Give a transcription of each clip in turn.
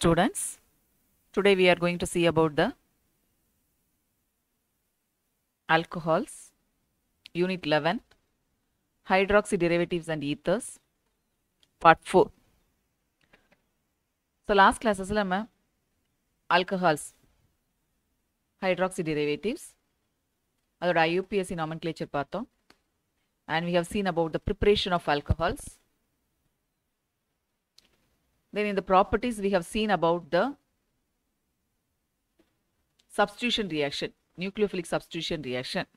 students. Today we are going to see about the alcohols, Unit 11, hydroxy derivatives and ethers, Part 4. So last classes நம்ம alcohols, hydroxy derivatives, அதோட IUPAC nomenclature பார்த்தோம் and we have seen about the preparation of alcohols. Then in the properties, we have seen about the substitution reaction, nucleophilic substitution reaction.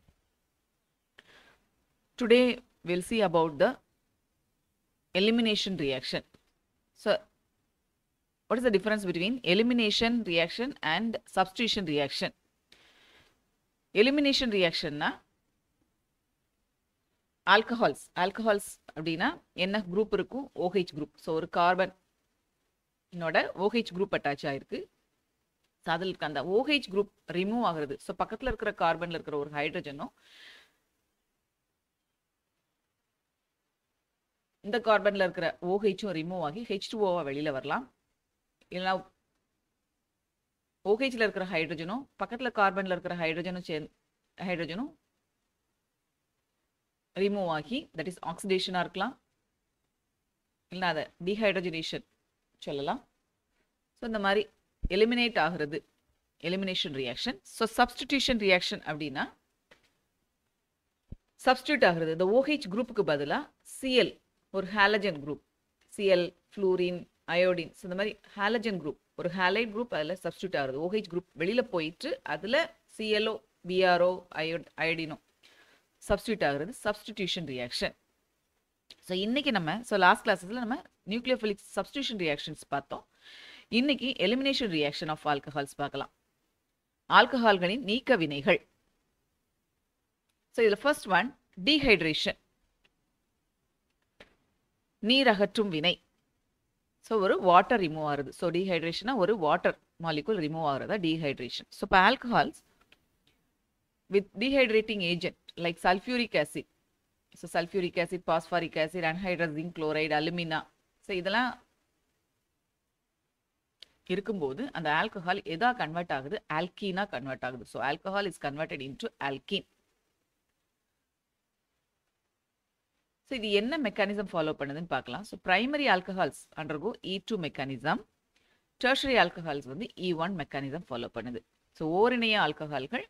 Today, we'll see about the elimination reaction. So, what is the difference between elimination reaction and substitution reaction? Elimination reaction na alcohols alcohols அப்படின்னா என்ன group இருக்கும் OH group so ஒரு carbon என்னோட OH group attach ஆயிருக்கு so அதில் இருக்க அந்த OH group remove ஆகுறது ஸோ பக்கத்தில் இருக்கிற கார்பனில் இருக்கிற ஒரு ஹைட்ரஜனும் இந்த கார்பனில் இருக்கிற ஓஹெச்சும் ரிமூவ் ஆகி ஹெச் டூ ஓவா வெளியில் வரலாம் இல்லைனா ஓஹெச்சில் இருக்கிற ஹைட்ரஜனும் பக்கத்தில் கார்பனில் இருக்கிற ஹைட்ரஜனும் சே ஹைட்ரஜனும் ரிமூவ் ஆகி தட் இஸ் ஆக்சிடேஷனாக இருக்கலாம் இல்லை அதை டீஹைட்ரஜனேஷன் சொல்லலாம் ஸோ இந்த மாதிரி எலிமினேட் ஆகிறது elimination reaction so substitution reaction அப்படின்னா சப்ஸ்டியூட் ஆகிறது இந்த ஓஹெச் குரூப்புக்கு பதிலாக சிஎல் ஒரு halogen group CL fluorine iodine so இந்த மாதிரி ஹாலஜன் குரூப் ஒரு ஹாலைட் குரூப் அதில் சப்ஸ்டியூட் ஆகுது ஓஹெச் குரூப் வெளியில் போயிட்டு அதில் சிஎல்ஓ பிஆர்ஓ அயோ அயோடினோ சப்ஸ்டியூட் ஆகுறது சப்ஸ்டிடியூஷன் ரியாக்ஷன் ஸோ இன்னைக்கு நம்ம ஸோ லாஸ்ட் கிளாஸஸில் நம்ம நியூக்ளியோஃபிலிக் சப்ஸ்டியூஷன் ரியாக்ஷன்ஸ் பார்த்தோம் இன்னைக்கு எலிமினேஷன் ரியாக்ஷன் ஆஃப் ஆல்கஹால்ஸ் பார்க்கலாம் ஆல்கஹால்களின் நீக்க வினைகள் ஸோ இதில் ஃபர்ஸ்ட் ஒன் டீஹைட்ரேஷன் நீர் அகற்றும் வினை ஸோ ஒரு வாட்டர் ரிமூவ் ஆகுது ஸோ டீஹைட்ரேஷனா ஒரு வாட்டர் மாலிகுல் ரிமூவ் ஆகுறதா டீஹைட்ரேஷன் ஸோ இப்போ alcohols with dehydrating agent like sulphuric acid so sulphuric acid phosphoric acid anhydrous zinc chloride alumina so இதெல்லாம் இருக்கும்போது அந்த ஆல்கஹால் எதா கன்வெர்ட் ஆகுது ஆல்கீனா கன்வெர்ட் ஆகுது so alcohol is converted into alkene so இது என்ன மெக்கானிசம் ஃபாலோ பண்ணுதுன்னு பார்க்கலாம் so primary alcohols undergo E two mechanism tertiary alcohols வந்து இ ஒன் மெக்கானிசம் ஃபாலோ பண்ணுது ஸோ ஓரிணைய ஆல்கஹால்கள்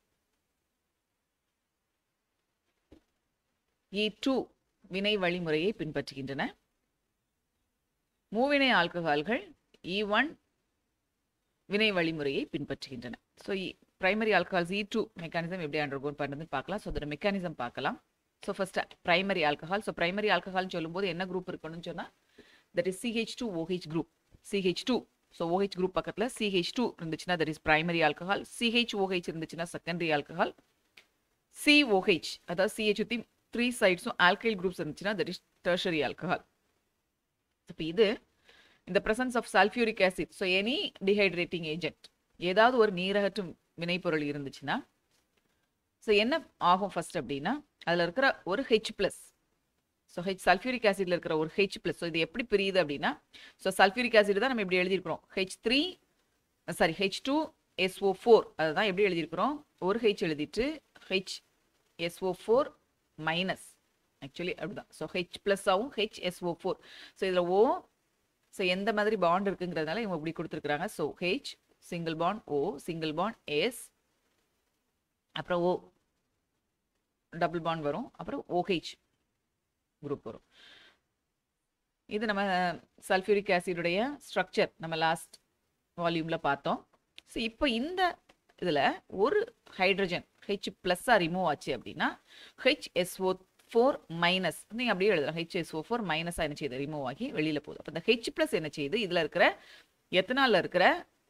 இ டூ வினை வழிமுறையை பின்பற்றுகின்றன மூவினை ஆல்கஹால்கள் இ ஒன் வினை வழிமுறையை பின்பற்றுகின்றன so primary alcohols E two mechanism எப்படி அண்டர்கோன் பண்ணுறதுன்னு பார்க்கலாம் ஸோ அதோட மெக்கானிசம் பார்க்கலாம் so first primary alcohol so primary alcohol சொல்லும்போது என்ன குரூப் இருக்கணும்னு சொன்னால் that is CH two OH group CH two so OH group பக்கத்தில் சிஹெச் டூ இருந்துச்சுன்னா that is primary alcohol CH OH இருந்துச்சுன்னா செகண்டரி ஆல்கஹால் சிஓஹெச் அதாவது CH சுற்றி three சைட்ஸும் ஆல்கைல் குரூப்ஸ் இருந்துச்சுன்னா தட் இஸ் டெர்ஷரி ஆல்கஹால் இப்போ இது இந்த presence of sulphuric acid so any dehydrating agent ஏதாவது ஒரு நீரகற்றும் வினைப்பொருள் இருந்துச்சுன்னா ஸோ என்ன ஆகும் ஃபர்ஸ்ட் அப்படின்னா அதில் இருக்கிற ஒரு H plus so H sulphuric ஆசிட்ல இருக்கிற ஒரு ஹெச் ப்ளஸ் ஸோ இது எப்படி பிரியுது அப்படின்னா ஸோ சல்ஃபியூரிக் ஆசிட் தான் நம்ம இப்படி எழுதியிருக்கிறோம் H three sorry H two SO four அதை தான் எப்படி எழுதியிருக்கிறோம் ஒரு ஹெச் எழுதிட்டு H SO four minus actually அப்படிதான் ஸோ ஹெச் ப்ளஸ் ஆகும் ஹெச் எஸ்ஓ ஃபோர் ஸோ இதில் ஓ ஸோ எந்த மாதிரி பாண்ட் இருக்குங்கிறதுனால இவங்க இப்படி கொடுத்துருக்குறாங்க so H single bond O single bond S அப்புறம் ஓ டபுள் பாண்ட் வரும் அப்புறம் ஓஹெச் குரூப் வரும் இது நம்ம சல்ஃபியூரிக் ஆசிடுடைய ஸ்ட்ரக்சர் நம்ம லாஸ்ட் வால்யூமில் பார்த்தோம் ஸோ இப்போ இந்த இதில் ஒரு ஹைட்ரஜன் ஹெச் ப்ளஸ்ஸாக ரிமூவ் ஆச்சு அப்படின்னா ஹெச் எஸ்ஓ ஃபோர் மைனஸ் நீங்கள் அப்படியே எழுதலாம் ஹெச் எஸ்ஓ ஃபோர் மைனஸாக என்ன செய்யுது ரிமூவ் ஆகி வெளியில் போகுது அப்போ இந்த ஹெச் ப்ளஸ் என்ன செய்யுது இதில் இருக்கிற எத்தனாலில் இருக்கிற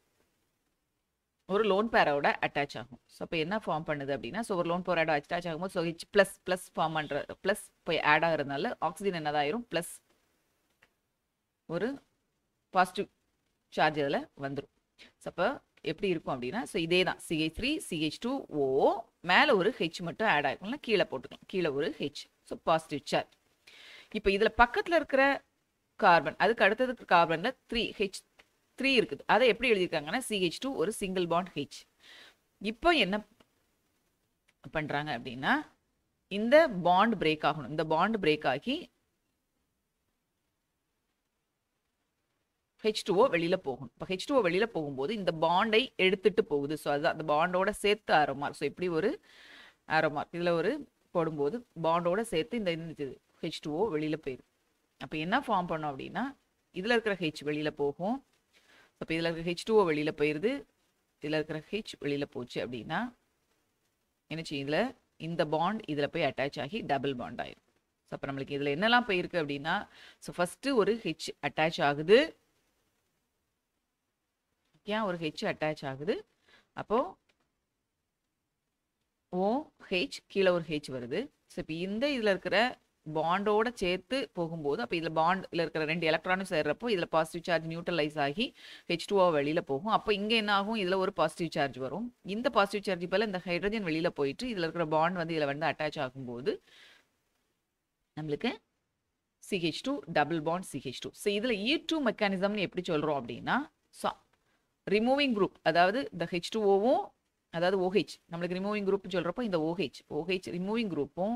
ஒரு லோன் பேரோட அட்டாச் ஆகும் ஸோ அப்போ என்ன ஃபார்ம் பண்ணுது அப்படின்னா ஸோ ஒரு லோன் பேரோட அட்டாச் ஆகும்போது so H plus plus form பண்ணுற ப்ளஸ் போய் ஆட் ஆகிறதுனால ஆக்சிஜன் என்னதாயிரும் ப்ளஸ் ஒரு பாசிட்டிவ் சார்ஜ் அதில் வந்துடும் ஸோ அப்போ எப்படி இருக்கும் அப்படின்னா ஸோ இதே தான் CH three CH two O மேலே ஒரு ஹெச் மட்டும் ஆட் ஆகிருக்கும்னா கீழே போட்டுக்கலாம் கீழே ஒரு ஹெச் ஸோ பாசிட்டிவ் சார்ஜ் இப்போ இதில் பக்கத்தில் இருக்கிற கார்பன் அதுக்கு அடுத்தது கார்பனில் த்ரீ ஹெச் த்ரீ இருக்குது அதை எப்படி எழுதியிருக்காங்கன்னா சிஹெச் டூ ஒரு சிங்கிள் பாண்ட் ஹெச் இப்போ என்ன பண்ணுறாங்க அப்படின்னா இந்த பாண்ட் பிரேக் ஆகணும் இந்த பாண்ட் பிரேக் ஆகி ஹெச் டூஓ வெளியில் போகும் இப்போ ஹெச் டூஓ வெளியில் போகும்போது இந்த பாண்டை எடுத்துட்டு போகுது ஸோ அதுதான் அந்த பாண்டோட சேர்த்து ஆரோ மார்க் ஸோ இப்படி ஒரு ஆரோ மார்க் இதில் ஒரு போடும்போது பாண்டோட சேர்த்து இந்த இது ஹெச் டூஓ வெளியில் போயிடும் அப்போ என்ன ஃபார்ம் பண்ணோம் அப்படின்னா இதில் இருக்கிற ஹெச் வெளியில் போகும் அப்போ இதில் இருக்கிற ஹெச் டூஓ வெளியில் போயிடுது இதில் இருக்கிற ஹெச் வெளியில் போச்சு அப்படின்னா என்ன செய்யும் இதில் இந்த பாண்ட் இதில் போய் அட்டாச் ஆகி டபுள் பாண்ட் ஆயிடும் ஸோ அப்போ நம்மளுக்கு இதில் என்னெல்லாம் போயிருக்கு அப்படின்னா ஸோ ஃபஸ்ட்டு ஒரு ஹெச் அட்டாச் ஆகுது ஏன் ஒரு ஹெச் அட்டாச் ஆகுது அப்போது ஓ ஹெச் கீழே ஒரு ஹெச் வருது ஸோ இப்போ இந்த இதில் இருக்கிற பாண்டோட சேர்த்து போகும்போது அப்போ இதில் பாண்டில் இருக்கிற ரெண்டு எலக்ட்ரானும் சேர்றப்போ இதில் பாசிட்டிவ் சார்ஜ் நியூட்ரலைஸ் ஆகி ஹெச் டூஓ வெளியில் போகும் அப்போ இங்கே என்ன ஆகும் இதில் ஒரு பாசிட்டிவ் சார்ஜ் வரும் இந்த பாசிட்டிவ் சார்ஜ் போல் இந்த ஹைட்ரஜன் வெளியில் போயிட்டு இதில் இருக்கிற பாண்ட் வந்து இதில் வந்து அட்டாச் ஆகும்போது நம்மளுக்கு CH two double bond CH two so இதில் இ டூ மெக்கானிசம்னு எப்படி சொல்கிறோம் அப்படின்னா ஸோ ரிமூவிங் குரூப் அதாவது இந்த ஹெச் டூ ஓவும் அதாவது ஓஹெச் நம்மளுக்கு ரிமூவிங் குரூப் சொல்கிறப்போ இந்த ஓஹெச் ஓஹெச் ரிமூவிங் குரூப்பும்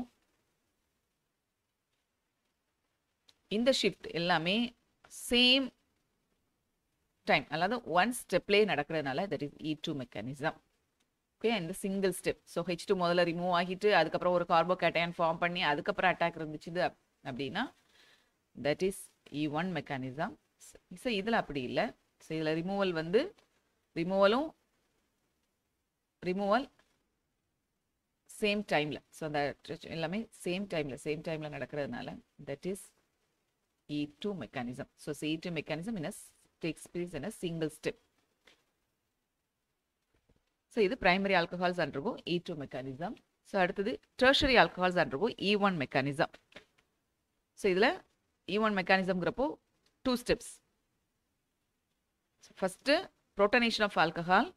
இந்த ஷிஃப்ட் எல்லாமே சேம் டைம் அதாவது ஒன் ஸ்டெப்லேயே நடக்கிறதுனால that is E two mechanism okay இந்த single step so H two முதல்ல ரிமூவ் ஆகிட்டு அதுக்கப்புறம் ஒரு கார்போகேட்டையன் ஃபார்ம் பண்ணி அதுக்கப்புறம் அட்டாக் இருந்துச்சு அப்படின்னா that is E one mechanism so இதில் அப்படி இல்லை ஸோ இதில் ரிமூவல் வந்து ரிமூவலும் ரிமூவல் சேம் டைமில் ஸோ அந்த எல்லாமே சேம் டைமில் சேம் டைமில் நடக்கிறதுனால that is E two mechanism so C two mechanism in a takes place in a single step so இது primary alcohols undergo E two mechanism so அடுத்தது tertiary alcohols undergo E one mechanism so இதில் E one மெக்கானிசம்ங்கிறப்போ two steps first புரோட்டனேஷன் of alcohol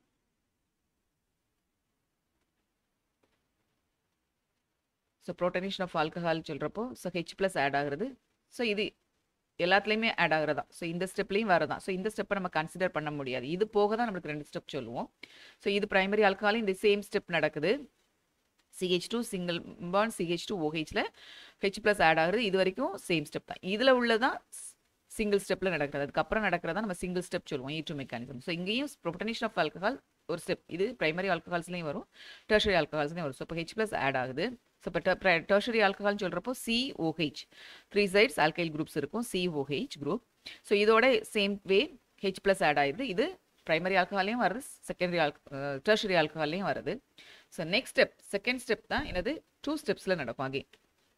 so protonation of alcohol சொல்கிறப்போ so H plus add ஆகுறது so இது எல்லாத்துலேயுமே add ஆகுறதா so இந்த ஸ்டெப்லையும் வரதான் so இந்த ஸ்டெப்பை நம்ம கன்சிடர் பண்ண முடியாது இது போக தான் நம்மளுக்கு ரெண்டு ஸ்டெப் சொல்லுவோம் ஸோ இது பிரைமரி ஆல்கஹாலும் இந்த சேம் ஸ்டெப் நடக்குது CH two single bond CH two ஓஹெச்சில் ஹெச் ப்ளஸ் ஆட் ஆகுறது இது வரைக்கும் சேம் ஸ்டெப் தான் இதில் உள்ளதான் சிங்கிள் ஸ்டெப்பில் நடக்கிறது அதுக்கப்புறம் நடக்கிறதா நம்ம சிங்கிள் ஸ்டெப் சொல்லுவோம் ஈ டூ மெக்கானிசம் ஸோ இங்கேயும் ப்ரொட்டனேஷன் ஆஃப் ஆல்கஹால் ஒரு ஸ்டெப் இது பிரைமரி ஆல்கஹால்ஸ்லையும் வரும் டெர்ஷரி ஆல்கஹால்ஸ்லையும் வரும் ஸோ இப்போ ஹெச் ப்ளஸ் ஆட் ஆகுது ஸோ இப்போ டெர்ஷரி ஆல்கஹால்னு சொல்கிறப்போ COH three sides alkyl groups இருக்கும் சிஓஹெச் குரூப் ஸோ இதோட same way H plus add ஆயிடுது இது பிரைமரி ஆல்கஹாலையும் வருது செகண்டரி ஆல் டெர்ஷரி ஆல்கஹாலையும் வருது so next step second step தான் என்னது டூ ஸ்டெப்ஸில் நடக்கும் அகெயின்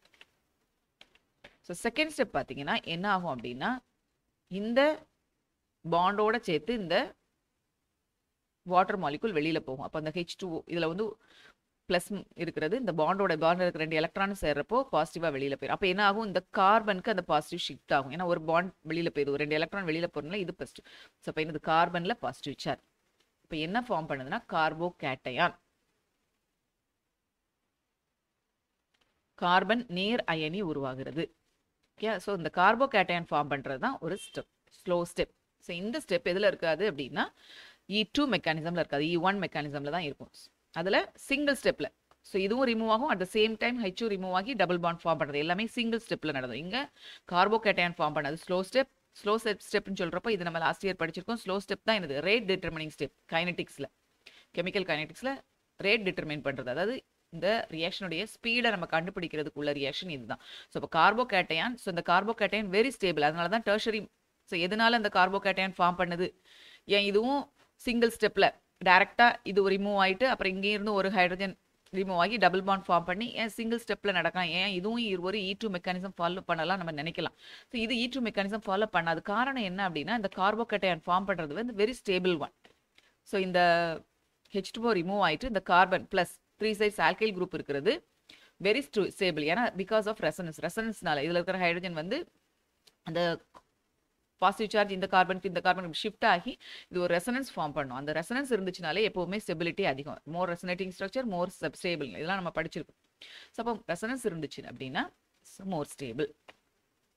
ஸோ செகண்ட் ஸ்டெப் பார்த்தீங்கன்னா என்ன ஆகும் அப்படின்னா இந்த பாண்டோட சேர்த்து இந்த வாட்டர் மாலிகுல் வெளியில் போகும் அப்போ அந்த ஹெச் டூ இதில் வந்து ப்ளஸ் இருக்கிறது இந்த பாண்டோட பாண்ட் இருக்கிற ரெண்டு எலக்ட்ரானும் சேர்றப்போ பாசிட்டிவாக வெளியில் போயிடும் அப்போ என்ன ஆகும் இந்த கார்பனுக்கு அந்த பாசிட்டிவ் ஷிஃப்ட் ஆகும் ஏன்னா ஒரு பாண்ட் வெளியில் போயிடுது ஒரு ரெண்டு எலக்ட்ரான் வெளியில் போகிறதுனால இது பாசிட்டிவ் ஸோ அப்போ என்னது கார்பனில் பாசிட்டிவ் சார்ஜ் இப்போ என்ன ஃபார்ம் பண்ணுதுன்னா கார்போ கேட்டையான் கார்பன் நேர் அயனி உருவாகிறது ஓகே ஸோ இந்த கார்போ கேட்டையான் ஃபார்ம் பண்ணுறது தான் ஒரு ஸ்டெப் ஸ்லோ ஸ்டெப் ஸோ இந்த ஸ்டெப் எதில் இருக்காது அப்படின்னா இ டூ மெக்கானிசமில் இருக்காது இ ஒன் மெக்கானிசமில் தான் இருக்கும் அதில் சிங்கிள் ஸ்டெப்பில் ஸோ இதுவும் ரிமூவ் ஆகும் அட் த சேம் டைம் ஹெச்சும் ரிமூவ் ஆகி டபுள் பாண்ட் ஃபார்ம் பண்ணுறது எல்லாமே சிங்கிள் ஸ்டெப்பில் நடந்தது இங்கே கார்போ கேட்டையான் ஃபார்ம் பண்ணது ஸ்லோ ஸ்டெப் ஸ்லோ ஸ்டெப் ஸ்டெப்னு சொல்கிறப்போ இது நம்ம லாஸ்ட் இயர் படிச்சிருக்கோம் ஸ்லோ ஸ்டெப் தான் என்னது ரேட் டிட்டர்மினிங் ஸ்டெப் கைனட்டிக்ஸில் கெமிக்கல் கைனட்டிக்ஸில் ரேட் டிட்டர்மைன் பண்ணுறது அதாவது இந்த ரியாக்ஷனுடைய ஸ்பீடை நம்ம கண்டுபிடிக்கிறதுக்குள்ள ரியாக்ஷன் இதுதான் ஸோ இப்போ கார்போ கேட்டையான் ஸோ இந்த கார்போ கேட்டையான் வெரி ஸ்டேபிள் அதனால தான் டெர்ஷரி ஸோ எதனால அந்த கார்போ கேட்டையான் ஃபார்ம் பண்ணுது ஏன் இதுவும் சிங்கிள் ஸ்டெப்பில் டேரெக்டாக இது ரிமூவ் ஆகிட்டு அப்புறம் இங்கே இருந்து ஒரு ஹைட்ரஜன் ரிமூவ் ஆகி டபுள் பாண்ட் ஃபார்ம் பண்ணி ஏன் சிங்கிள் ஸ்டெப்பில் நடக்கலாம் ஏன் இதுவும் ஒரு இ டூ மெக்கானிசம் ஃபாலோ பண்ணலாம் நம்ம நினைக்கலாம் ஸோ இது இ டூ மெக்கானிசம் ஃபாலோ பண்ணாது காரணம் என்ன அப்படின்னா இந்த கார்போ கேட்டையான் ஃபார்ம் பண்ணுறது வந்து வெரி ஸ்டேபிள் ஒன் ஸோ இந்த ஹெச் டூ ரிமூவ் ஆகிட்டு இந்த carbon plus three sides alkyl group இருக்கிறது வெரி ஸ்டேபிள் ஏன்னா பிகாஸ் ஆஃப் ரெசனன்ஸ் ரெசனன்ஸ்னால இதில் இருக்கிற ஹைட்ரஜன் வந்து அந்த பாசிட்டிவ் சார்ஜ் இந்த கார்பனுக்கு இந்த கார்பனுக்கு ஷிஃப்ட் ஆகி இது ஒரு ரெசனன்ஸ் ஃபார்ம் பண்ணும் அந்த ரெசனன்ஸ் இருந்துச்சுனாலே எப்போவுமே ஸ்டெபிலிட்டி அதிகம் more resonating structure more stable இதெல்லாம் நம்ம படிச்சிருக்கோம் ஸோ அப்போ ரெசனன்ஸ் இருந்துச்சு அப்படின்னா மோர் ஸ்டேபிள்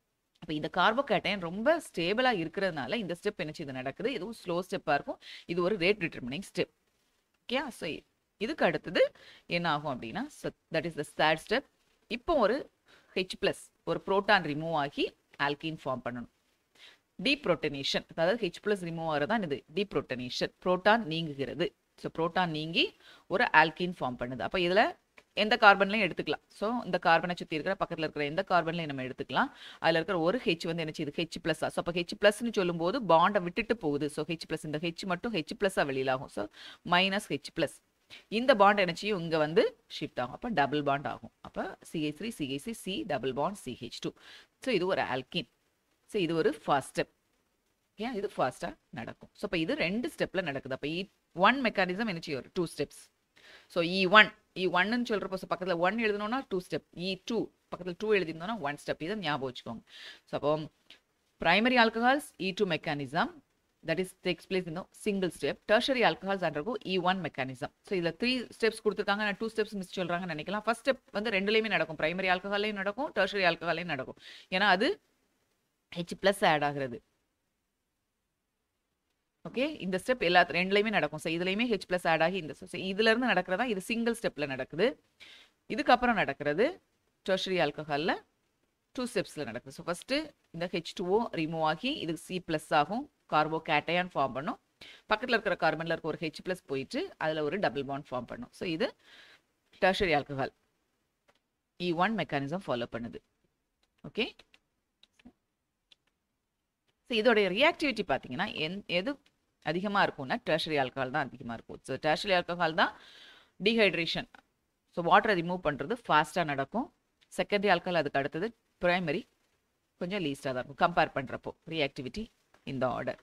அப்போ இந்த கார்போகேட்டைன் ரொம்ப ஸ்டேபிளாக இருக்கிறதுனால இந்த ஸ்டெப் என்ன இது நடக்குது இதுவும் ஸ்லோ ஸ்டெப்பாக இருக்கும் இது ஒரு rate determining step okay so இதுக்கு அடுத்தது என்ன ஆகும் அப்படின்னா that is the third step இப்போ ஒரு ஹெச் ப்ளஸ் ஒரு புரோட்டான் ரிமூவ் ஆகி ஆல்கீன் ஃபார்ம் பண்ணணும் டீப்ரோட்டனேஷன் அதாவது ஹெச் ப்ளஸ் ரிமூவ் ஆகிறது தான் இது டீப்ரோட்டனேஷன் புரோட்டான் நீங்குகிறது ஸோ புரோட்டான் நீங்கி ஒரு ஆல்கீன் ஃபார்ம் பண்ணுது அப்போ இதில் எந்த கார்பன்லையும் எடுத்துக்கலாம் ஸோ இந்த கார்பனை சுற்றி இருக்கிற பக்கத்தில் இருக்கிற எந்த கார்பன்லையும் நம்ம எடுத்துக்கலாம் அதில் இருக்கிற ஒரு ஹெச் வந்து என்ன செய்யுது ஹெச் ப்ளஸ்ஸா ஸோ அப்போ ஹெச் ப்ளஸ்னு சொல்லும்போது பாண்டை விட்டுட்டு போகுது ஸோ ஹெச் ப்ளஸ் இந்த ஹெச் மட்டும் ஹெச் ப்ளஸ்ஸாக வெளியிலாகும் ஸோ மைனஸ் ஹெச் ப்ளஸ் இந்த பாண்ட் என்ன செய்யும் இங்கே வந்து ஷிஃப்ட் ஆகும் அப்போ டபுள் பாண்ட் ஆகும் அப்போ CH three CH three C double bond CH two so இது ஒரு ஆல்கின் ஸோ இது ஒரு ஃபர்ஸ்ட் ஸ்டெப் ஏன் இது ஃபாஸ்ட்டாக நடக்கும் ஸோ இப்போ இது ரெண்டு ஸ்டெப்பில் நடக்குது அப்போ இ ஒன் மெக்கானிசம் என்ன செய்யும் two steps so E one E ஒன்னு சொல்கிறப்போ ஸோ பக்கத்தில் ஒன் எழுதணும்னா டூ ஸ்டெப் இ டூ பக்கத்தில் டூ எழுதிருந்தோம்னா ஒன் ஸ்டெப் இதை ஞாபகம் வச்சுக்கோங்க ஸோ அப்போ primary alcohols E two mechanism that is takes place in a single step tertiary alcohols undergo E1 mechanism so இதுல த்ரீ ஸ்டெப்ஸ் கொடுத்துருக்காங்க நான் டூ ஸ்டெப்ஸ் மிஸ் சொல்றாங்கன்னு நினைக்கலாம் ஃபர்ஸ்ட் ஸ்டெப் வந்து ரெண்டுலையுமே நடக்கும் பிரைமரி ஆல்கஹாலையும் நடக்கும் டெர்ஷரி ஆல்கஹாலையும் நடக்கும் ஏன்னா அது ஹெச் பிளஸ் ஆட் ஆகுறது ஓகே இந்த ஸ்டெப் எல்லா ரெண்டுலையுமே நடக்கும் ஸோ இதுலையுமே ஹெச் பிளஸ் ஆட் ஆகி இந்த so இதுல இருந்து நடக்கிறதா இது சிங்கிள் ஸ்டெப்ல நடக்குது இதுக்கப்புறம் நடக்கிறது டெர்ஷரி ஆல்கஹாலில் டூ ஸ்டெப்ஸில் நடக்குது ஸோ ஃபஸ்ட்டு இந்த ஹெச் டூஓ ரிமூவ் ஆகி இது சி ப்ளஸ் ஆகும் கார்போ கேட்டையான் ஃபார்ம் பண்ணும் பக்கத்தில் இருக்கிற கார்பனில் இருக்க ஒரு ஹெச் ப்ளஸ் போயிட்டு அதில் ஒரு டபுள் பாண்ட் ஃபார்ம் பண்ணும் ஸோ இது tertiary alcohol E one mechanism follow பண்ணுது ஓகே ஸோ இதோடைய ரியாக்டிவிட்டி பார்த்தீங்கன்னா என் எது அதிகமாக இருக்கும்னா டெர்ஷரி ஆல்கஹால் தான் அதிகமாக இருக்கும் ஸோ டெர்ஷரி ஆல்கஹால் தான் டீஹைட்ரேஷன் ஸோ வாட்டரை ரிமூவ் பண்ணுறது ஃபாஸ்ட்டாக நடக்கும் செகண்டரி ஆல்கஹால் அதுக்கு அடுத்தது ப்ரைமரி கொஞ்சம் லீஸ்டாக தான் இருக்கும் கம்பேர் பண்ணுறப்போ ரியாக்டிவிட்டி இந்த ஆர்டர்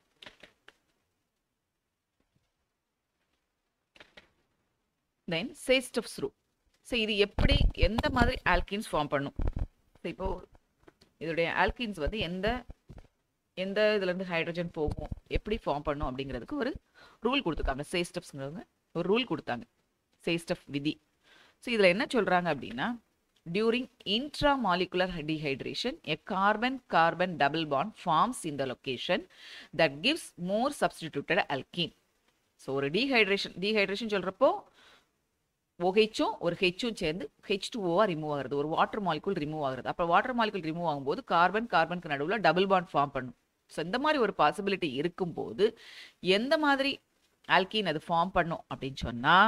தென் சேஸ்ட் ஆஃப் ஸ்ரூ ஸோ இது எப்படி எந்த மாதிரி ஆல்கின்ஸ் ஃபார்ம் பண்ணும் ஸோ இப்போ இதோடைய ஆல்கின்ஸ் வந்து எந்த எந்த இதுலேருந்து ஹைட்ரஜன் போகும் எப்படி ஃபார்ம் பண்ணும் அப்படிங்கிறதுக்கு ஒரு ரூல் கொடுத்துருக்காங்க சேஸ்டப்ஸ்ங்கிறவங்க ஒரு ரூல் கொடுத்தாங்க சேஸ்டப் விதி ஸோ இதில் என்ன சொல்கிறாங்க அப்படின்னா during intramolecular dehydration a carbon carbon double bond forms in the location that gives more substituted alkene so ஒரு டீஹைட்ரேஷன் டீஹைட்ரேஷன் சொல்கிறப்போ OH-உம் ஒரு ஹெச்சும் சேர்ந்து ஹெச் டூ ஓவாக ரிமூவ் ஆகுறது ஒரு வாட்டர் மாலிகுல் ரிமூவ் ஆகுறது அப்போ வாட்டர் மாலிகுல் ரிமூவ் ஆகும்போது கார்பன் கார்பனுக்கு நடுவில் டபுள் பாண்ட் ஃபார்ம் பண்ணும் ஸோ இந்த மாதிரி ஒரு பாசிபிலிட்டி இருக்கும்போது எந்த மாதிரி ஆல்கீன் அது ஃபார்ம் பண்ணும் அப்படின்னு சொன்னால்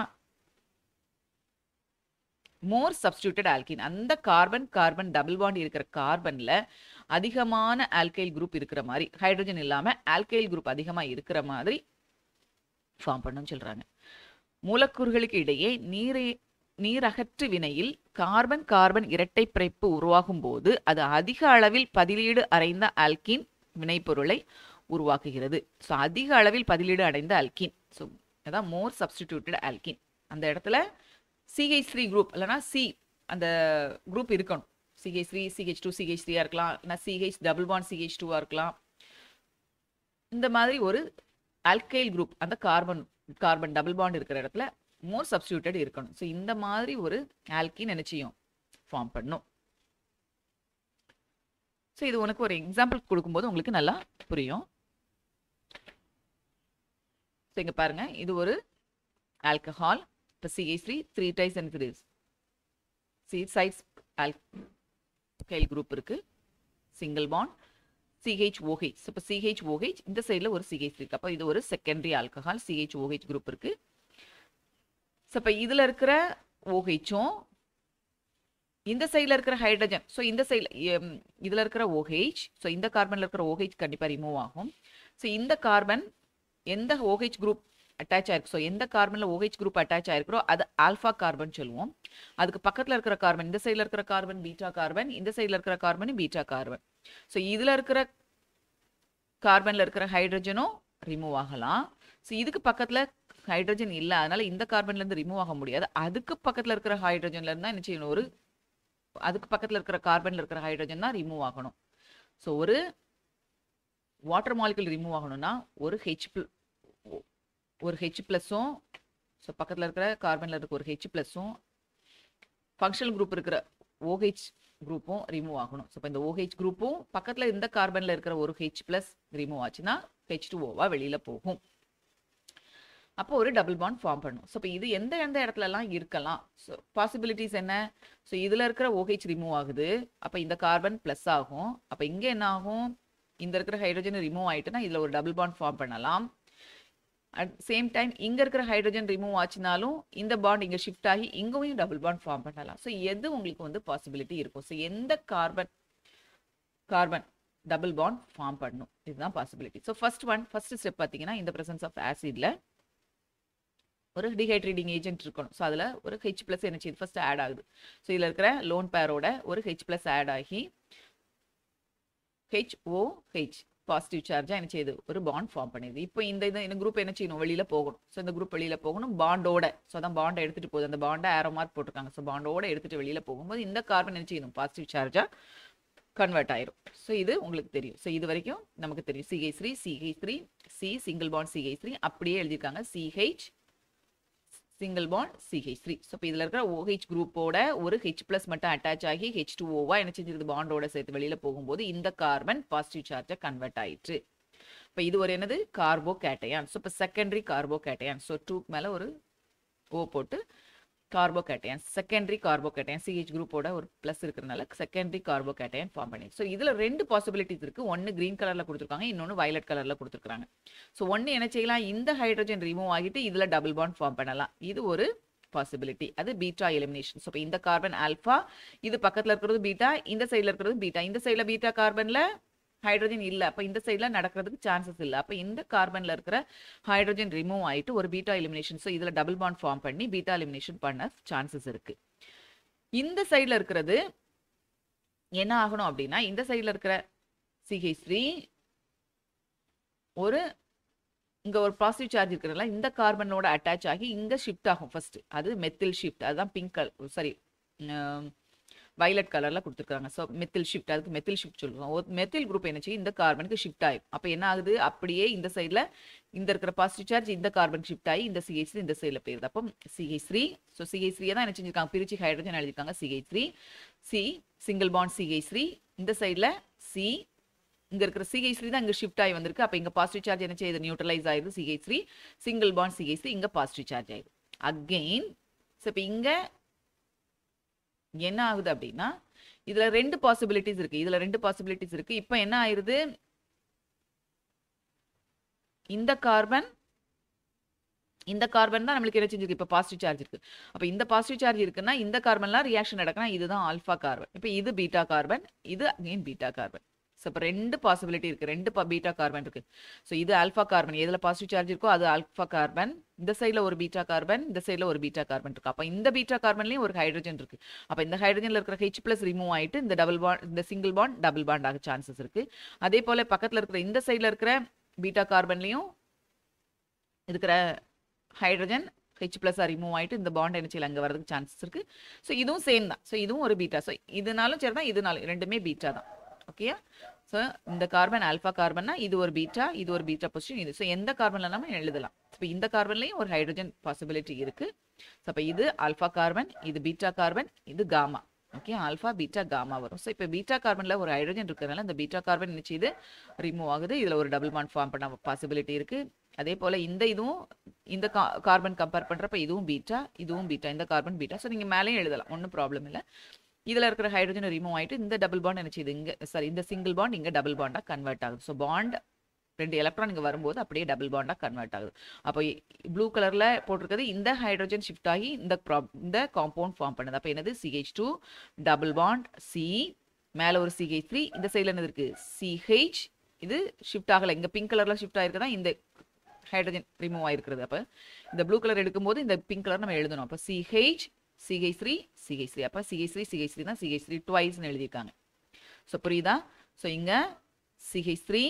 மோர் சப்ஸ்டியூட்டட் ஆல்கின் அந்த கார்பன் கார்பன் டபுள் பாண்ட் இருக்கிற கார்பன்ல அதிகமான ஆல்கைல் குரூப் இருக்கிற மாதிரி ஹைட்ரஜன் இல்லாம ஆல்கைல் குரூப் அதிகமா இருக்கிற மாதிரி ஃபார்ம் பண்ணுன்னு சொல்றாங்க மூலக்கூறுகளுக்கு இடையே நீரை நீரகற்று வினையில் கார்பன் கார்பன் இரட்டை பிணைப்பு உருவாகும் போது அது அதிக அளவில் பதிலீடு அடைந்த ஆல்கின் வினைப்பொருளை உருவாக்குகிறது ஸோ அதிக அளவில் பதிலீடு அடைந்த ஆல்கின் ஸோ அதான் மோர் சப்ஸ்டிடியூட்டட் ஆல்கின் அந்த இடத்துல சிஹெச் த்ரீ குரூப் இல்லைனா சி அந்த குரூப் இருக்கணும் CH three CH two CH த்ரீயாக இருக்கலாம் இல்லைனா சிஹெச் டபுள் பாண்ட் சிஹெச் டூவாக இருக்கலாம் இந்த மாதிரி ஒரு ஆல்கைல் குரூப் அந்த கார்பன் கார்பன் டபுள் பாண்ட் இருக்கிற இடத்துல மோர் சப்ஸ்டியூட்டட் இருக்கணும் ஸோ இந்த மாதிரி ஒரு ஆல்கின் என்ன செய்யும் ஃபார்ம் பண்ணும் ஸோ இது உனக்கு ஒரு எக்ஸாம்பிள் கொடுக்கும்போது உங்களுக்கு நல்லா புரியும் ஸோ இங்கே பாருங்க இது ஒரு ஆல்கஹால் இப்போ CH three thrice and three C sides alkyl group இருக்கு சிங்கிள் பாண்ட் சிஹெச் ஓஹெச் இப்போ சிஹெச் ஓஹெச் இந்த சைடில் ஒரு சிஹெச் இருக்கு அப்போ இது ஒரு secondary alcohol CH OH group இருக்கு ஸோ இப்போ இதில் இருக்கிற ஓஹெச்சும் இந்த சைடில் இருக்கிற ஹைட்ரஜன் ஸோ இந்த சைடில் இதில் இருக்கிற ஓஹெச் ஸோ இந்த கார்பனில் இருக்கிற ஓஹெச் கண்டிப்பாக ரிமூவ் ஆகும் ஸோ இந்த கார்பன் எந்த ஓஹெச் குரூப் அட்டாச் ஆயிருக்கு ஸோ எந்த கார்பனில் ஓஹெச் குரூப் அட்டாச் ஆயிருக்கிறோ அது ஆல்ஃபா கார்பன் சொல்லுவோம் அதுக்கு பக்கத்தில் இருக்கிற கார்பன் இந்த சைடில் இருக்கிற கார்பன் பீட்டா கார்பன் இந்த சைடில் இருக்கிற கார்பன் பீட்டா கார்பன் ஸோ இதில் இருக்கிற கார்பனில் இருக்கிற ஹைட்ரஜனும் ரிமூவ் ஆகலாம் ஸோ இதுக்கு பக்கத்தில் ஹைட்ரஜன் இல்லை அதனால இந்த கார்பன்லேருந்து ரிமூவ் ஆக முடியாது அதுக்கு பக்கத்தில் இருக்கிற ஹைட்ரஜன்லேருந்து தான் என்ன செய்யணும் ஒரு அதுக்கு பக்கத்தில் இருக்கிற கார்பனில் இருக்கிற ஹைட்ரஜன் தான் ரிமூவ் ஆகணும் ஸோ ஒரு வாட்டர் மாலிகுல் ரிமூவ் ஆகணும்னா ஒரு ஹெச் ஒரு ஹெச் ப்ளஸும் ஸோ பக்கத்தில் இருக்கிற கார்பனில் இருக்க ஒரு ஹெச் ப்ளஸும் ஃபங்க்ஷனல் குரூப் இருக்கிற ஓஹெச் குரூப்பும் ரிமூவ் ஆகணும் ஸோ இப்போ இந்த ஓஹெச் குரூப்பும் பக்கத்தில் இந்த கார்பனில் இருக்கிற ஒரு ஹெச் ப்ளஸ் ரிமூவ் ஆச்சுன்னா ஹெச் டூ ஓவா வெளியில் போகும் அப்போ ஒரு டபுள் பாண்ட் ஃபார்ம் பண்ணும் ஸோ இப்போ இது எந்த எந்த இடத்துலலாம் இருக்கலாம் ஸோ பாசிபிலிட்டிஸ் என்ன ஸோ இதில் இருக்கிற ஓஹெச் ரிமூவ் ஆகுது அப்போ இந்த கார்பன் ப்ளஸ் ஆகும் அப்போ இங்கே என்ன ஆகும் இந்த இருக்கிற ஹைட்ரஜன் ரிமூவ் ஆயிட்டுனா இதில் ஒரு டபுள் பாண்ட் ஃபார்ம் பண்ணலாம் அட் சேம் டைம் இங்கே இருக்கிற ஹைட்ரஜன் ரிமூவ் ஆச்சுனாலும் இந்த பாண்ட் இங்கே ஷிஃப்ட் ஆகி இங்கேயும் டபுள் பாண்ட் ஃபார்ம் பண்ணலாம் ஸோ எது உங்களுக்கு வந்து பாசிபிலிட்டி இருக்கும் ஸோ எந்த carbon carbon double bond form பண்ணும் இதுதான் possibility so first one first step பார்த்தீங்கன்னா இந்த பிரசன்ஸ் ஆஃப் ஆசிட்ல ஒரு டிஹைட்ரேட்டிங் ஏஜென்ட் இருக்கணும் ஸோ அதில் ஒரு ஹெச் ப்ளஸ் என்ன செய்யுது ஃபர்ஸ்ட் ஆட் ஆகுது ஸோ இதில் இருக்கிற லோன் பேரோட ஒரு ஹெச் ப்ளஸ் ஆட் ஆகி ஹெச் ஓ ஹெச் பாசிட்டிவ் சார்ஜாக என்ன செய்யுது ஒரு பாண்ட் ஃபார்ம் பண்ணிடுது இப்போ இந்த இது இந்த குரூப் என்ன செய்யணும் வெளியில் போகணும் ஸோ இந்த குரூப் வெளியில் போகணும் பாண்டோட ஸோ அதான் பாண்டை எடுத்துகிட்டு போகுது அந்த பாண்டை ஏரோ மார்க் போட்டிருக்காங்க ஸோ பாண்டோட எடுத்துகிட்டு வெளியில் போகும்போது இந்த கார்பன் என்ன செய்யணும் பாசிட்டிவ் சார்ஜாக கன்வெர்ட் ஆயிரும் ஸோ இது உங்களுக்கு தெரியும் ஸோ இது வரைக்கும் நமக்கு தெரியும் CH three CH three C single bond CH three அப்படியே எழுதியிருக்காங்க CH single bond CH three so இப்போ இதில் இருக்கிற ஓஹெச் குரூப்போட ஒரு ஹெச் ப்ளஸ் மட்டும் அட்டாச் ஆகி ஹெச் டூ ஓவா என்ன செஞ்சிருது பாண்டோட சேர்த்து வெளியில் போகும்போது இந்த கார்பன் பாசிட்டிவ் சார்ஜை கன்வெர்ட் ஆயிற்று இப்போ இது ஒரு என்னது கார்போ கேட்டையான் ஸோ இப்போ செகண்டரி கார்போ கேட்டையான் ஸோ டூக்கு மேலே ஒரு ஓ போட்டு carbocation secondary carbocation CH குரூப்போட ஒரு ப்ளஸ் இருக்கிறனால செகண்டரி கார்போ கேட்டையான் ஃபார்ம் பண்ணி ஸோ இதில் ரெண்டு பாசிபிலிட்டிஸ் இருக்குது ஒன்று க்ரீன் கலரில் கொடுத்துருக்காங்க இன்னொன்று வயலட் கலரில் கொடுத்துருக்காங்க ஸோ ஒன்று என்ன செய்யலாம் இந்த ஹைட்ரஜன் ரிமூவ் ஆகிட்டு இதில் டபுள் பாண்ட் ஃபார்ம் பண்ணலாம் இது ஒரு பாசிபிலிட்டி அது பீட்டா எலிமினேஷன் ஸோ இப்போ இந்த கார்பன் ஆல்ஃபா இது பக்கத்தில் இருக்கிறது பீட்டா இந்த சைடில் இருக்கிறது பீட்டா இந்த சைடில் பீட்டா கார்பனில் ஹைட்ரஜன் இல்லை அப்போ இந்த சைடில் நடக்கிறதுக்கு சான்சஸ் இல்லை அப்போ இந்த கார்பனில் இருக்கிற ஹைட்ரஜன் ரிமூவ் ஆகிட்டு ஒரு பீட்டா எலிமினேஷன் ஸோ இதில் டபுள் பாண்ட் ஃபார்ம் பண்ணி பீட்டா எலிமினேஷன் பண்ண சான்சஸ் இருக்கு இந்த சைடில் இருக்கிறது என்ன ஆகணும் அப்படின்னா இந்த சைடில் இருக்கிற சிஹெச் த்ரீ ஒரு இங்க ஒரு பாசிட்டிவ் சார்ஜ் இருக்கிறதுல இந்த கார்பனோட அட்டாச் ஆகி இங்க ஷிஃப்ட் ஆகும் ஃபர்ஸ்ட் அது மெத்தில் ஷிஃப்ட் அதுதான் பிங்க் கலர் சாரி வயலட் கலர்ல கொடுத்துருக்காங்க ஸோ மெத்தில் ஷிஃப்ட் அதுக்கு மெத்தில் ஷிஃப்ட் சொல்லுவோம் ஒரு மெத்தில் குரூப் என்ன செய்யும் இந்த கார்பனுக்கு ஷிஃப்ட் ஆகும் அப்போ என்ன ஆகுது அப்படியே இந்த சைடில் இந்த இருக்கிற பாசிட்டிவ் சார்ஜ் இந்த கார்பன் ஷிஃப்ட் ஆகி இந்த சிஹெச் இந்த சைடில் போயிருது அப்போ CH three so CH three தான் என்ன செஞ்சிருக்காங்க பிரிச்சு ஹைட்ரஜன் எழுதிருக்காங்க CH three C single bond CH three இந்த சைடில் சி இங்க இருக்கிற சிஹெச் த்ரீ தான் இங்க ஷிஃப்ட் ஆகி வந்திருக்கு அப்போ இங்க பாசிட்டிவ் சார்ஜ் என்ன செய்யுது நியூட்ரலைஸ் ஆயிருது CH three single bond CH three இங்க பாசிட்டிவ் சார்ஜ் ஆயிடுது அகெயின் ஸோ இப்போ இங்க என்ன ஆகுது அப்படின்னா இதுல ரெண்டு பாசிபிலிட்டிஸ் இருக்கு இதுல ரெண்டு பாசிபிலிட்டிஸ் இருக்கு இப்போ என்ன ஆயிருது இந்த கார்பன் இந்த கார்பன் தான் நம்மளுக்கு என்ன செஞ்சிருக்கு இப்போ பாசிட்டிவ் சார்ஜ் இருக்கு அப்போ இந்த பாசிட்டிவ் சார்ஜ் இருக்குன்னா இந்த கார்பன்லாம் ரியாக்ஷன் நடக்கணும் இதுதான் ஆல்ஃபா கார்பன் இப்போ இது பீட்டா கார்பன் இது அகைன் பீட்டா கார்பன் ஸோ இப்போ ரெண்டு பாசிபிலிட்டி இருக்கு ரெண்டு பீட்டா கார்பன் இருக்கு ஸோ இது ஆல்ஃபா கார்பன் எதில் பாசிட்டிவ் சார்ஜ் இருக்கோ அது ஆல்ஃபா கார்பன் இந்த சைடில் ஒரு பீட்டா கார்பன் இந்த சைடில் ஒரு பீட்டா கார்பன் இருக்கு அப்போ இந்த பீட்டா கார்பன்லேயும் ஒரு ஹைட்ரஜன் இருக்கு அப்போ இந்த ஹைட்ரஜனில் இருக்கிற ஹெச் பிளஸ் ரிமூவ் ஆயிட்டு இந்த டபுள் பாண்ட் இந்த சிங்கிள் பாண்ட் டபுள் பாண்ட் ஆக சான்சஸ் இருக்கு அதே போல பக்கத்தில் இருக்கிற இந்த சைடில் இருக்கிற பீட்டா கார்பன்லையும் இருக்கிற ஹைட்ரஜன் ஹெச் பிளஸ் ரிமூவ் ஆயிட்டு இந்த பாண்ட் என்ன செய்யல அங்கே வரதுக்கு சான்சஸ் இருக்கு ஸோ இதுவும் சேம் தான் ஸோ இதுவும் ஒரு பீட்டா ஸோ இதனாலும் சரி தான் இதனாலும் ரெண்டுமே பீட்டா தான் ஓகேயா ஸோ இந்த கார்பன் ஆல்ஃபா கார்பன்னா இது ஒரு பீட்டா இது ஒரு பீட்டா பொசிஷன் இது ஸோ எந்த கார்பன்ல நம்ம எழுதலாம் இப்போ இந்த கார்பன்லையும் ஒரு ஹைட்ரஜன் பாசிபிலிட்டி இருக்கு ஸோ அப்போ இது ஆல்ஃபா கார்பன் இது பீட்டா கார்பன் இது gamma okay alpha beta gamma வரும் ஸோ இப்போ பீட்டா கார்பனில் ஒரு ஹைட்ரஜன் இருக்கிறதுனால இந்த பீட்டா கார்பன் நினச்சி இது ரிமூவ் ஆகுது இதில் ஒரு டபுள் பாண்ட் ஃபார்ம் பண்ண பாசிபிலிட்டி இருக்கு அதே போல் இந்த இதுவும் இந்த கார்பன் கம்பேர் பண்ணுறப்ப இதுவும் பீட்டா இதுவும் பீட்டா இந்த கார்பன் பீட்டா ஸோ நீங்கள் மேலேயும் எழுதலாம் ஒன்றும் ப்ராப்ளம் இல்லை இதில் இருக்கிற ஹைட்ரஜன் ரிமூவ் ஆகிட்டு இந்த டபுள் பாண்ட் என்ன செய்யுது இங்கே சாரி இந்த சிங்கிள் பாண்ட் இங்கே டபுள் பாண்டாக கன்வெர்ட் ஆகுது ஸோ பாண்ட் ரெண்டு எலக்ட்ரான் இங்கே வரும்போது அப்படியே டபுள் பாண்டாக கன்வெர்ட் ஆகுது அப்போ ப்ளூ கலரில் போட்டிருக்கிறது இந்த ஹைட்ரஜன் ஷிஃப்ட் ஆகி இந்த ப்ராப் இந்த காம்பவுண்ட் ஃபார்ம் பண்ணுது அப்போ என்னது CH two double bond C மேலே ஒரு சிஹெச் த்ரீ இந்த சைடில் என்னது இருக்குது சிஹெச் இது ஷிஃப்ட் ஆகலை இங்கே பிங்க் கலரில் ஷிஃப்ட் ஆகிருக்குதா இந்த ஹைட்ரஜன் ரிமூவ் ஆயிருக்கிறது அப்போ இந்த ப்ளூ கலர் எடுக்கும்போது இந்த பிங்க் கலர் நம்ம எழுதணும் அப்போ CH CH three CH three அப்போ சிஹெச் த்ரீ சிஹெச் த்ரீ தான் சிஹெச் த்ரீ டுவைஸ்னு எழுதியிருக்காங்க ஸோ புரியுதா ஸோ இங்கே CH three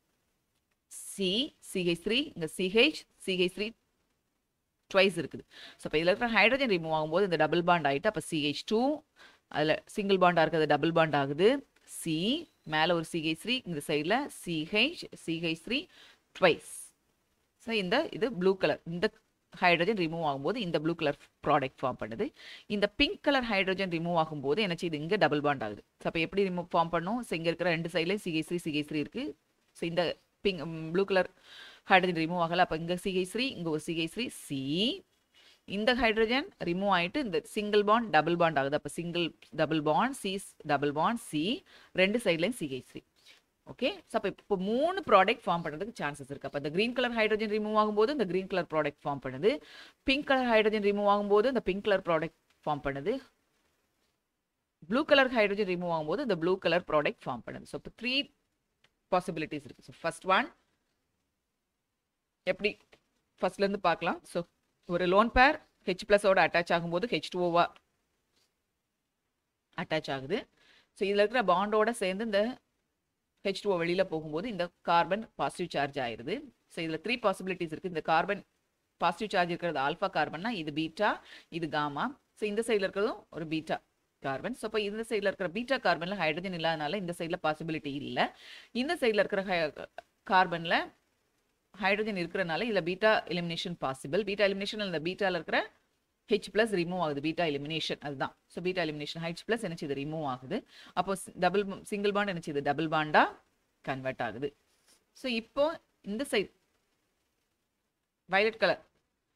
C CH three இங்கே சிஹெச் சிஹெச் த்ரீ ட்வைஸ் இருக்குது ஸோ இப்போ இதில் இருக்கிற ஹைட்ரஜன் ரிமூவ் ஆகும்போது இந்த டபுள் பாண்ட் ஆகிட்டு அப்போ சிஹெச் டூ அதில் சிங்கிள் பாண்டாக இருக்கிறது டபுள் பாண்ட் ஆகுது சி மேலே ஒரு சிஹெச் த்ரீ இந்த சைடில் CH CH three twice so இந்த இது ப்ளூ கலர் இந்த ஹைட்ரஜன் ரிமூவ் ஆகும்போது இந்த ப்ளூ கலர் ப்ராடக்ட் ஃபார்ம் பண்ணுது இந்த பிங்க் கலர் ஹைட்ரஜன் ரிமூவ் ஆகும்போது என்ன செய்யுது இங்கே டபுள் பாண்ட் ஆகுது ஸோ அப்போ எப்படி ரிமூவ் ஃபார்ம் பண்ணும் ஸோ இங்கே இருக்கிற ரெண்டு சைட்லேயும் சிஹெச் த்ரீ சிஹெச் த்ரீ இருக்குது ஸோ இந்த pink blue colour hydrogen remove ஆகலை அப்போ இங்கே சிஹெச் த்ரீ இங்கே ஒரு சிஹெச் த்ரீ சி இந்த ஹைட்ரஜன் ரிமூவ் ஆயிட்டு இந்த சிங்கிள் பாண்ட் டபுள் பாண்ட் ஆகுது அப்போ single double bond C double bond C ரெண்டு சைட்லையும் சிஹெச் த்ரீ ஓகே ஸோ அப்போ இப்போ மூணு ப்ராடக்ட் ஃபார்ம் பண்ணுறதுக்கு சான்சஸ் இருக்குது அப்போ இந்த க்ரீன் கலர் ஹைட்ரஜன் ரிமூவ் ஆகும்போது இந்த க்ரீன் கலர் ப்ராடக்ட் ஃபார்ம் பண்ணுது பிங்க் கலர் ஹைட்ரஜன் ரிமூவ் ஆகும்போது இந்த பிங்க் கலர் ப்ராடக்ட் ஃபார்ம் பண்ணுது ப்ளூ கலர் ஹைட்ரஜன் ரிமூவ் ஆகும்போது இந்த ப்ளூ கலர் ப்ராடக்ட் ஃபார்ம் பண்ணுது ஸோ இப்போ த்ரீ பாசிபிலிட்டிஸ் இருக்குது ஸோ ஃபர்ஸ்ட் ஒன் எப்படி ஃபர்ஸ்ட்லேருந்து பார்க்கலாம் ஸோ ஒரு லோன் பேர் ஹெச் ப்ளஸோட அட்டாச் ஆகும்போது ஹெச் டூஓவா அட்டாச் ஆகுது ஸோ இதில் இருக்கிற பாண்டோட சேர்ந்து இந்த ஹெச் டூஓ வெளியில் போகும்போது இந்த கார்பன் பாசிட்டிவ் சார்ஜ் ஆயிருது ஸோ இதில் த்ரீ பாசிபிலிட்டிஸ் இருக்குது இந்த கார்பன் பாசிட்டிவ் சார்ஜ் இருக்கிறது ஆல்ஃபா கார்பன்னா இது பீட்டா இது காமா ஸோ இந்த சைடில் இருக்கிறதும் ஒரு பீட்டா கார்பன் ஸோ இப்போ இந்த சைடில் இருக்கிற பீட்டா கார்பனில் ஹைட்ரஜன் இல்லாதனால இந்த சைடில் பாசிபிலிட்டி இல்லை இந்த சைடில் இருக்கிற கார்பனில் ஹைட்ரஜன் இருக்கிறனால இதில் beta elimination possible beta elimination இந்த பீட்டாவில் இருக்கிற ஹெச் ப்ளஸ் ரிமூவ் ஆகுது பீட்டா எலிமினேஷன் அதுதான் so beta elimination H plus என்ன செய்யுது ரிமூவ் ஆகுது அப்போ டபுள் சிங்கிள் பாண்ட் என்ன செய்யுது டபுள் பாண்டா கன்வெர்ட் ஆகுது ஸோ இப்போ இந்த side violet colour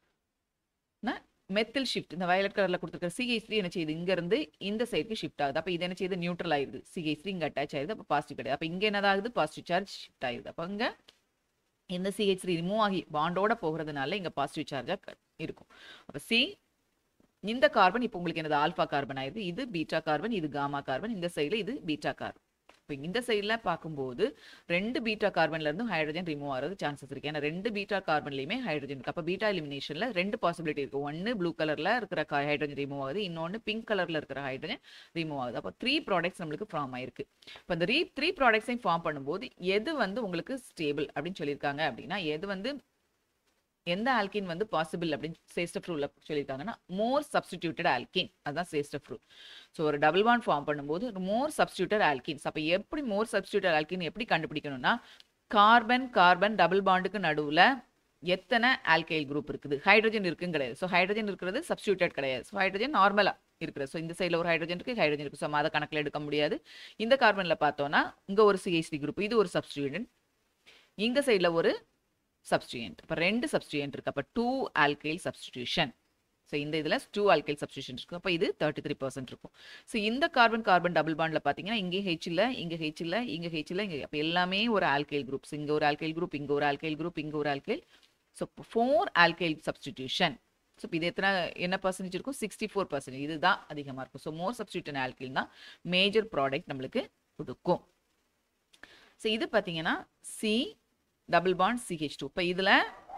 methyl shift இந்த வயலட் கலரில் கொடுத்துருக்க சிஹெச் த்ரீ என்ன செய்யுது இங்கேருந்து இந்த சைடுக்கு ஷிஃப்ட் ஆகுது அப்போ இது என்ன செய்யுது நியூட்ரல் ஆயிருது சிஹெச் த்ரீ இங்கே அட்டாச் ஆயிருது அப்போ பாசிட்டிவ் கிடையாது அப்போ இங்கே என்னதாகுது பாசிட்டிவ் சார்ஜ் ஷிஃப்ட் ஆயிருது அப்போ இங்கே இந்த சிஹெச் த்ரீ ரிமூவ் ஆகி பாண்டோட போகிறதுனால இங்கே பாசிட்டிவ் சார்ஜாக இருக்கும் அப்போ சி இந்த கார்பன் இப்போ உங்களுக்கு என்னது ஆல்ஃபா கார்பன் ஆயிருது இது பீட்டா கார்பன் இது காமா கார்பன் இந்த சைடில் இது பீட்டா கார்பன் இப்போ இந்த சைடில் பார்க்கும்போது ரெண்டு பீட்டா கார்பன்ல இருந்து ஹைட்ரஜன் ரிமூவ் ஆகிறது சான்சஸ் இருக்கு ஏன்னா ரெண்டு பீட்டா கார்பன்லையுமே ஹைட்ரஜன் இருக்கு அப்போ பீட்டா எலிமினேஷனில் ரெண்டு பாசிபிலிட்டி இருக்கு ஒன்று ப்ளூ கலரில் இருக்கிற ஹைட்ரஜன் ரிமூவ் ஆகுது இன்னொன்று பிங்க் கலரில் இருக்கிற ஹைட்ரஜன் ரிமூவ் ஆகுது அப்போ த்ரீ ப்ராடக்ட்ஸ் நம்மளுக்கு ஃபார்ம் ஆயிருக்கு இப்போ இந்த ரீ த்ரீ ப்ராடக்ட்ஸையும் ஃபார்ம் பண்ணும்போது எது வந்து உங்களுக்கு ஸ்டேபிள் அப்படின்னு சொல்லியிருக்காங்க அப்படின்னா எது வந்து எந்த ஆல்கின் வந்து பாசிபிள் அப்படின்னு சேஸ்டப் ரூலில் சொல்லியிருக்காங்கன்னா மோர் சப்ஸ்டிடியூட்டட் ஆல்கின் அதுதான் சேஸ்டப் ரூல் ஸோ ஒரு டபுள் பாண்ட் ஃபார்ம் பண்ணும்போது மோர் சப்ஸ்டியூட்டட் ஆல்கின்ஸ் அப்போ எப்படி மோர் சப்ஸ்டியூட்டட் ஆல்கின் எப்படி கண்டுபிடிக்கணும்னா கார்பன் கார்பன் டபுள் பாண்டுக்கு நடுவில் எத்தனை ஆல்கைல் குரூப் இருக்குது ஹைட்ரஜன் இருக்குன்னு கிடையாது ஸோ ஹைட்ரஜன் இருக்கிறது சப்ஸ்டியூட்டட் கிடையாது ஸோ ஹைட்ரஜன் நார்மலாக இருக்குது ஸோ இந்த சைடில் ஒரு ஹைட்ரஜன் இருக்குது ஹைட்ரஜன் இருக்குது ஸோ அதை கணக்கில் எடுக்க முடியாது இந்த கார்பனில் பார்த்தோன்னா இங்கே ஒரு சிஹெச்டி குரூப் இது ஒரு சப்ஸ்டியூடன்ட் இந்த சைடில் ஒரு சப்ஸ்டியூயன்ட் இப்போ ரெண்டு சப்ஸ்டியூயன்ட் இருக்கு அப்போ டூ ஆல்கைல் சப்ஸ்டியூஷன் ஸோ இந்த இதில் டூ ஆல்கைல் சப்ஸ்டியூஷன் இருக்கும் அப்போ இது தேர்ட்டி த்ரீ பர்சன்ட் இருக்கும் ஸோ இந்த கார்பன் கார்பன் டபுள் பாண்டில் பார்த்தீங்கன்னா இங்கே ஹெச் இல்லை இங்கே ஹெச் இல்லை இங்கே ஹெச் இல்லை இங்கே அப்போ எல்லாமே ஒரு ஆல்கைல் குரூப்ஸ் இங்கே ஒரு ஆல்கைல் குரூப் இங்கே ஒரு ஆல்கைல் குரூப் இங்கே ஒரு alkyl so four alkyl substitution so இது எத்தனை என்ன பர்சன்டேஜ் இருக்கும் சிக்ஸ்டி ஃபோர் பர்சன்டேஜ் இதுதான் அதிகமாக இருக்கும் ஸோ மோர் சப்ஸ்டியூட்டன் ஆல்கைல் தான் மேஜர் ப்ராடக்ட் நம்மளுக்கு கொடுக்கும் ஸோ இது பார்த்தீங்கன்னா C double bond CH two இப்போ இதில்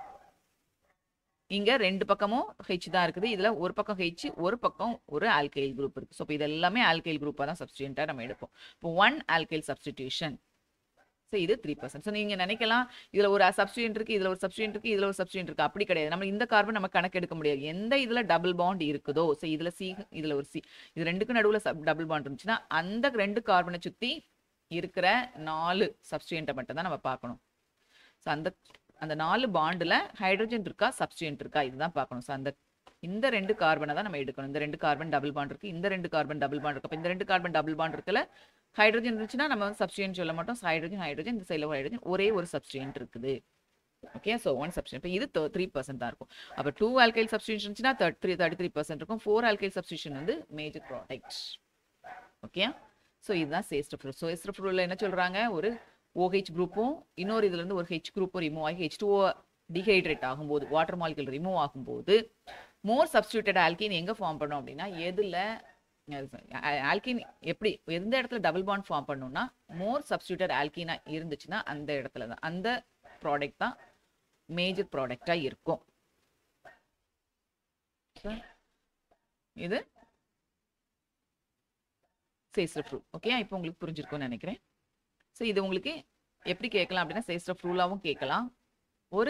இங்கே ரெண்டு பக்கமும் ஹெச் தான் இருக்குது இதில் ஒரு பக்கம் ஹெச் ஒரு பக்கம் ஒரு ஆல்கைல் குரூப் இருக்குது ஸோ இப்போ இது எல்லாமே ஆல்கைல் குரூப்பாக தான் சப்ஸ்டியூண்ட்டாக நம்ம எடுப்போம் இப்போ ஒன் ஆல்கைல் சப்ஸ்டிடியூஷன் ஸோ இது த்ரீ பர்சன்ட் ஸோ நீங்கள் நினைக்கலாம் இதில் ஒரு சப்ஸ்டியூண்ட் இருக்குது இதில் ஒரு சப்ஸ்டியூண்ட் இருக்குது இதில் ஒரு சப்ஸ்டியூண்ட் இருக்குது அப்படி கிடையாது நம்ம இந்த கார்பன் நம்ம கணக்கு எடுக்க முடியாது எந்த இதில் டபுள் பாண்ட் இருக்குதோ ஸோ இதில் சி இதில் ஒரு சி இது ரெண்டுக்கும் நடுவில் டபுள் பாண்ட் இருந்துச்சுன்னா அந்த ரெண்டு கார்பனை சுற்றி இருக்கிற நாலு சப்ஸ்டியூண்ட்டை மட்டும் தான் நம்ம பார்க்கணும் ஸோ அந்த அந்த நாலு பாண்டில் ஹைட்ரஜன் இருக்கா சப்ஸ்டியூண்ட் இருக்கா இதுதான் பார்க்கணும் ஸோ அந்த இந்த ரெண்டு கார்பனை தான் நம்ம எடுக்கணும் இந்த ரெண்டு கார்பன் டபுள் பாண்ட் இருக்கு இந்த ரெண்டு கார்பன் டபுள் பாண்ட் இருக்கு அப்போ இந்த ரெண்டு கார்பன் டபுள் பாண்ட் இருக்குல்ல ஹைட்ரஜன் இருந்துச்சுன்னா நம்ம வந்து சப்ஸ்டியூண்ட் சொல்ல மாட்டோம் ஹைட்ரஜன் ஹைட்ரஜன் இந்த சைடில் ஹைட்ரஜன் ஒரே ஒரு சப்ஸ்டியூண்ட் இருக்குது ஓகே ஸோ ஒன் சப்ஸ்டியூன் இப்போ இது த்ரீ பர்சன்ட் தான் இருக்கும் அப்போ டூ ஆல்கைல் சப்ஸ்டியூஷன் இருந்துச்சுன்னா third three thirty three percent இருக்கும் ஃபோர் ஆல்கைல் சப்ஸ்டியூஷன் வந்து மேஜர் ப்ராடக்ட் ஓகே ஸோ இதுதான் சேஸ்ட் ஃப்ரூட் ஸோ சேஸ்ட் ஃப்ரூட்டில் என்ன சொல்கிறாங்க ஒரு ஓஹெச் குரூப்பும் இன்னொரு இதுலேருந்து ஒரு ஹெச் குரூப்பும் ரிமூவ் ஆகி ஹெச் டூ டிஹைட்ரேட் ஆகும்போது வாட்டர் மாலிகல் ரிமூவ் ஆகும்போது மோர் சப்ஸ்டியூட்டட் ஆல்கின் எங்கே ஃபார்ம் பண்ணோம் அப்படின்னா எதில் ஆல்கின் எப்படி எந்த இடத்துல டபுள் பாண்ட் ஃபார்ம் பண்ணணும்னா மோர் சப்ஸ்டியூட்டட் ஆல்கினா இருந்துச்சுன்னா அந்த இடத்துல தான் அந்த ப்ராடக்ட் தான் மேஜர் ப்ராடக்டாக இருக்கும் இது சேஸ்டர் ஃப்ரூட் ஓகே இப்போ உங்களுக்கு புரிஞ்சிருக்கும்னு நினைக்கிறேன் ஸோ இது உங்களுக்கு எப்படி கேட்கலாம் அப்படின்னா சேஸ்டர் ஃப்ரூலாகவும் கேட்கலாம் ஒரு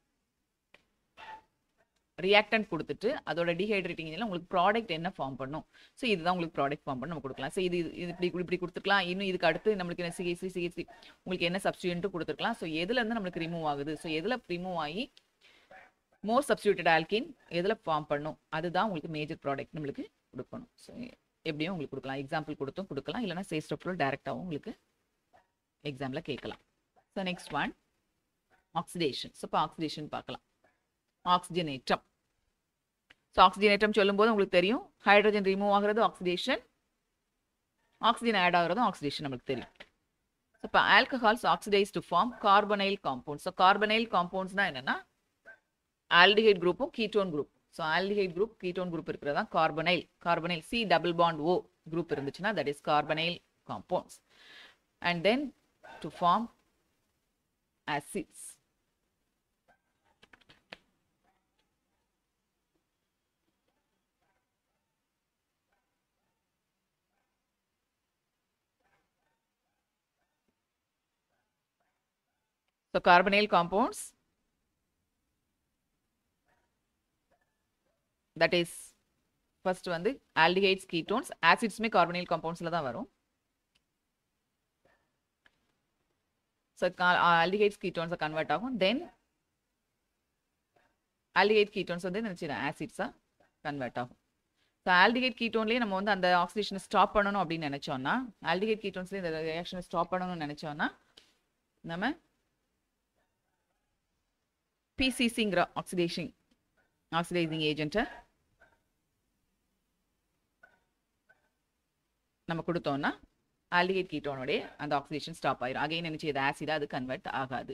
ரியாக்டன்ட் கொடுத்துட்டு அதோட டிஹைட்ரேட்டிங் இதில் உங்களுக்கு ப்ராடக்ட் என்ன ஃபார்ம் பண்ணும் ஸோ இதுதான் உங்களுக்கு ப்ராடக்ட் ஃபார்ம் பண்ணி நம்ம கொடுக்கலாம் ஸோ இது இது இப்படி இப்படி கொடுத்துருக்கலாம் இன்னும் இதுக்கு அடுத்து நம்மளுக்கு என்ன சிஹெச்சி சிஹெச்சி உங்களுக்கு என்ன சப்ஸ்டியூன்ட்டு கொடுத்துருக்கலாம் ஸோ எதுலேருந்து நம்மளுக்கு ரிமூவ் ஆகுது ஸோ எதில் ரிமூவ் ஆகி மோர் சப்ஸ்டியூட்டட் ஆல்கின் எதில் ஃபார்ம் பண்ணும் அதுதான் உங்களுக்கு மேஜர் ப்ராடக்ட் நம்மளுக்கு கொடுக்கணும் ஸோ எப்படியும் உங்களுக்கு கொடுக்கலாம் எக்ஸாம்பிள் கொடுத்தும் கொடுக்கலாம் இல்லைனா சேஸ்ட் ஆஃப் டேரெக்டாகவும் உங்களுக்கு எக்ஸாமில் கேட்கலாம் so next one oxidation so இப்போ ஆக்சிடேஷன் பார்க்கலாம் ஆக்சிஜனேற்றம் ஸோ ஆக்சிஜனேற்றம் சொல்லும்போது உங்களுக்கு தெரியும் ஹைட்ரஜன் ரிமூவ் ஆகிறது ஆக்சிடேஷன் ஆக்சிஜன் ஆட் ஆகிறதும் ஆக்சிடேஷன் நம்மளுக்கு தெரியும் ஸோ இப்போ alcohols oxidise to form carbonyl compounds so carbonyl காம்பவுண்ட்ஸ்னா என்னென்னா aldehyde group ketone group so aldehyde group ketone group இருக்கிறதா carbonyl carbonyl C double bond O group இருந்துச்சுன்னா that is carbonyl compounds and then to form acids So carbonyl compounds that is first வந்து aldehydes ketones acidsமே carbonyl compoundsல தான் வரும் so aldehydes ketones convert ஆகும் தென் aldehyde ketones வந்து நினைச்சு ஆசிட்ஸா கன்வெர்ட் ஆகும் ஸோ ஆல்டிஹைட் கீட்டோன்லேயே நம்ம வந்து அந்த ஆக்சிடேஷனை ஸ்டாப் பண்ணணும் அப்படின்னு நினைச்சோம்னா ஆல்டிஹைட் கீட்டோன்ஸ்லேயே இந்த ரியாக்ஷனை ஸ்டாப் பண்ணணும்னு நினைச்சோம்னா நம்ம பிசிசிங்கிற ஆக்சிடேஷன் ஆக்சிடைசிங் ஏஜென்ட்டை நம்ம கொடுத்தோம்னா ஆல்டிஹைட் கீட்டோனுடைய அந்த ஆக்சிடேஷன் ஸ்டாப் ஆயிரும் அகைன் நினைச்சு இது ஆசிடா அது கன்வெர்ட் ஆகாது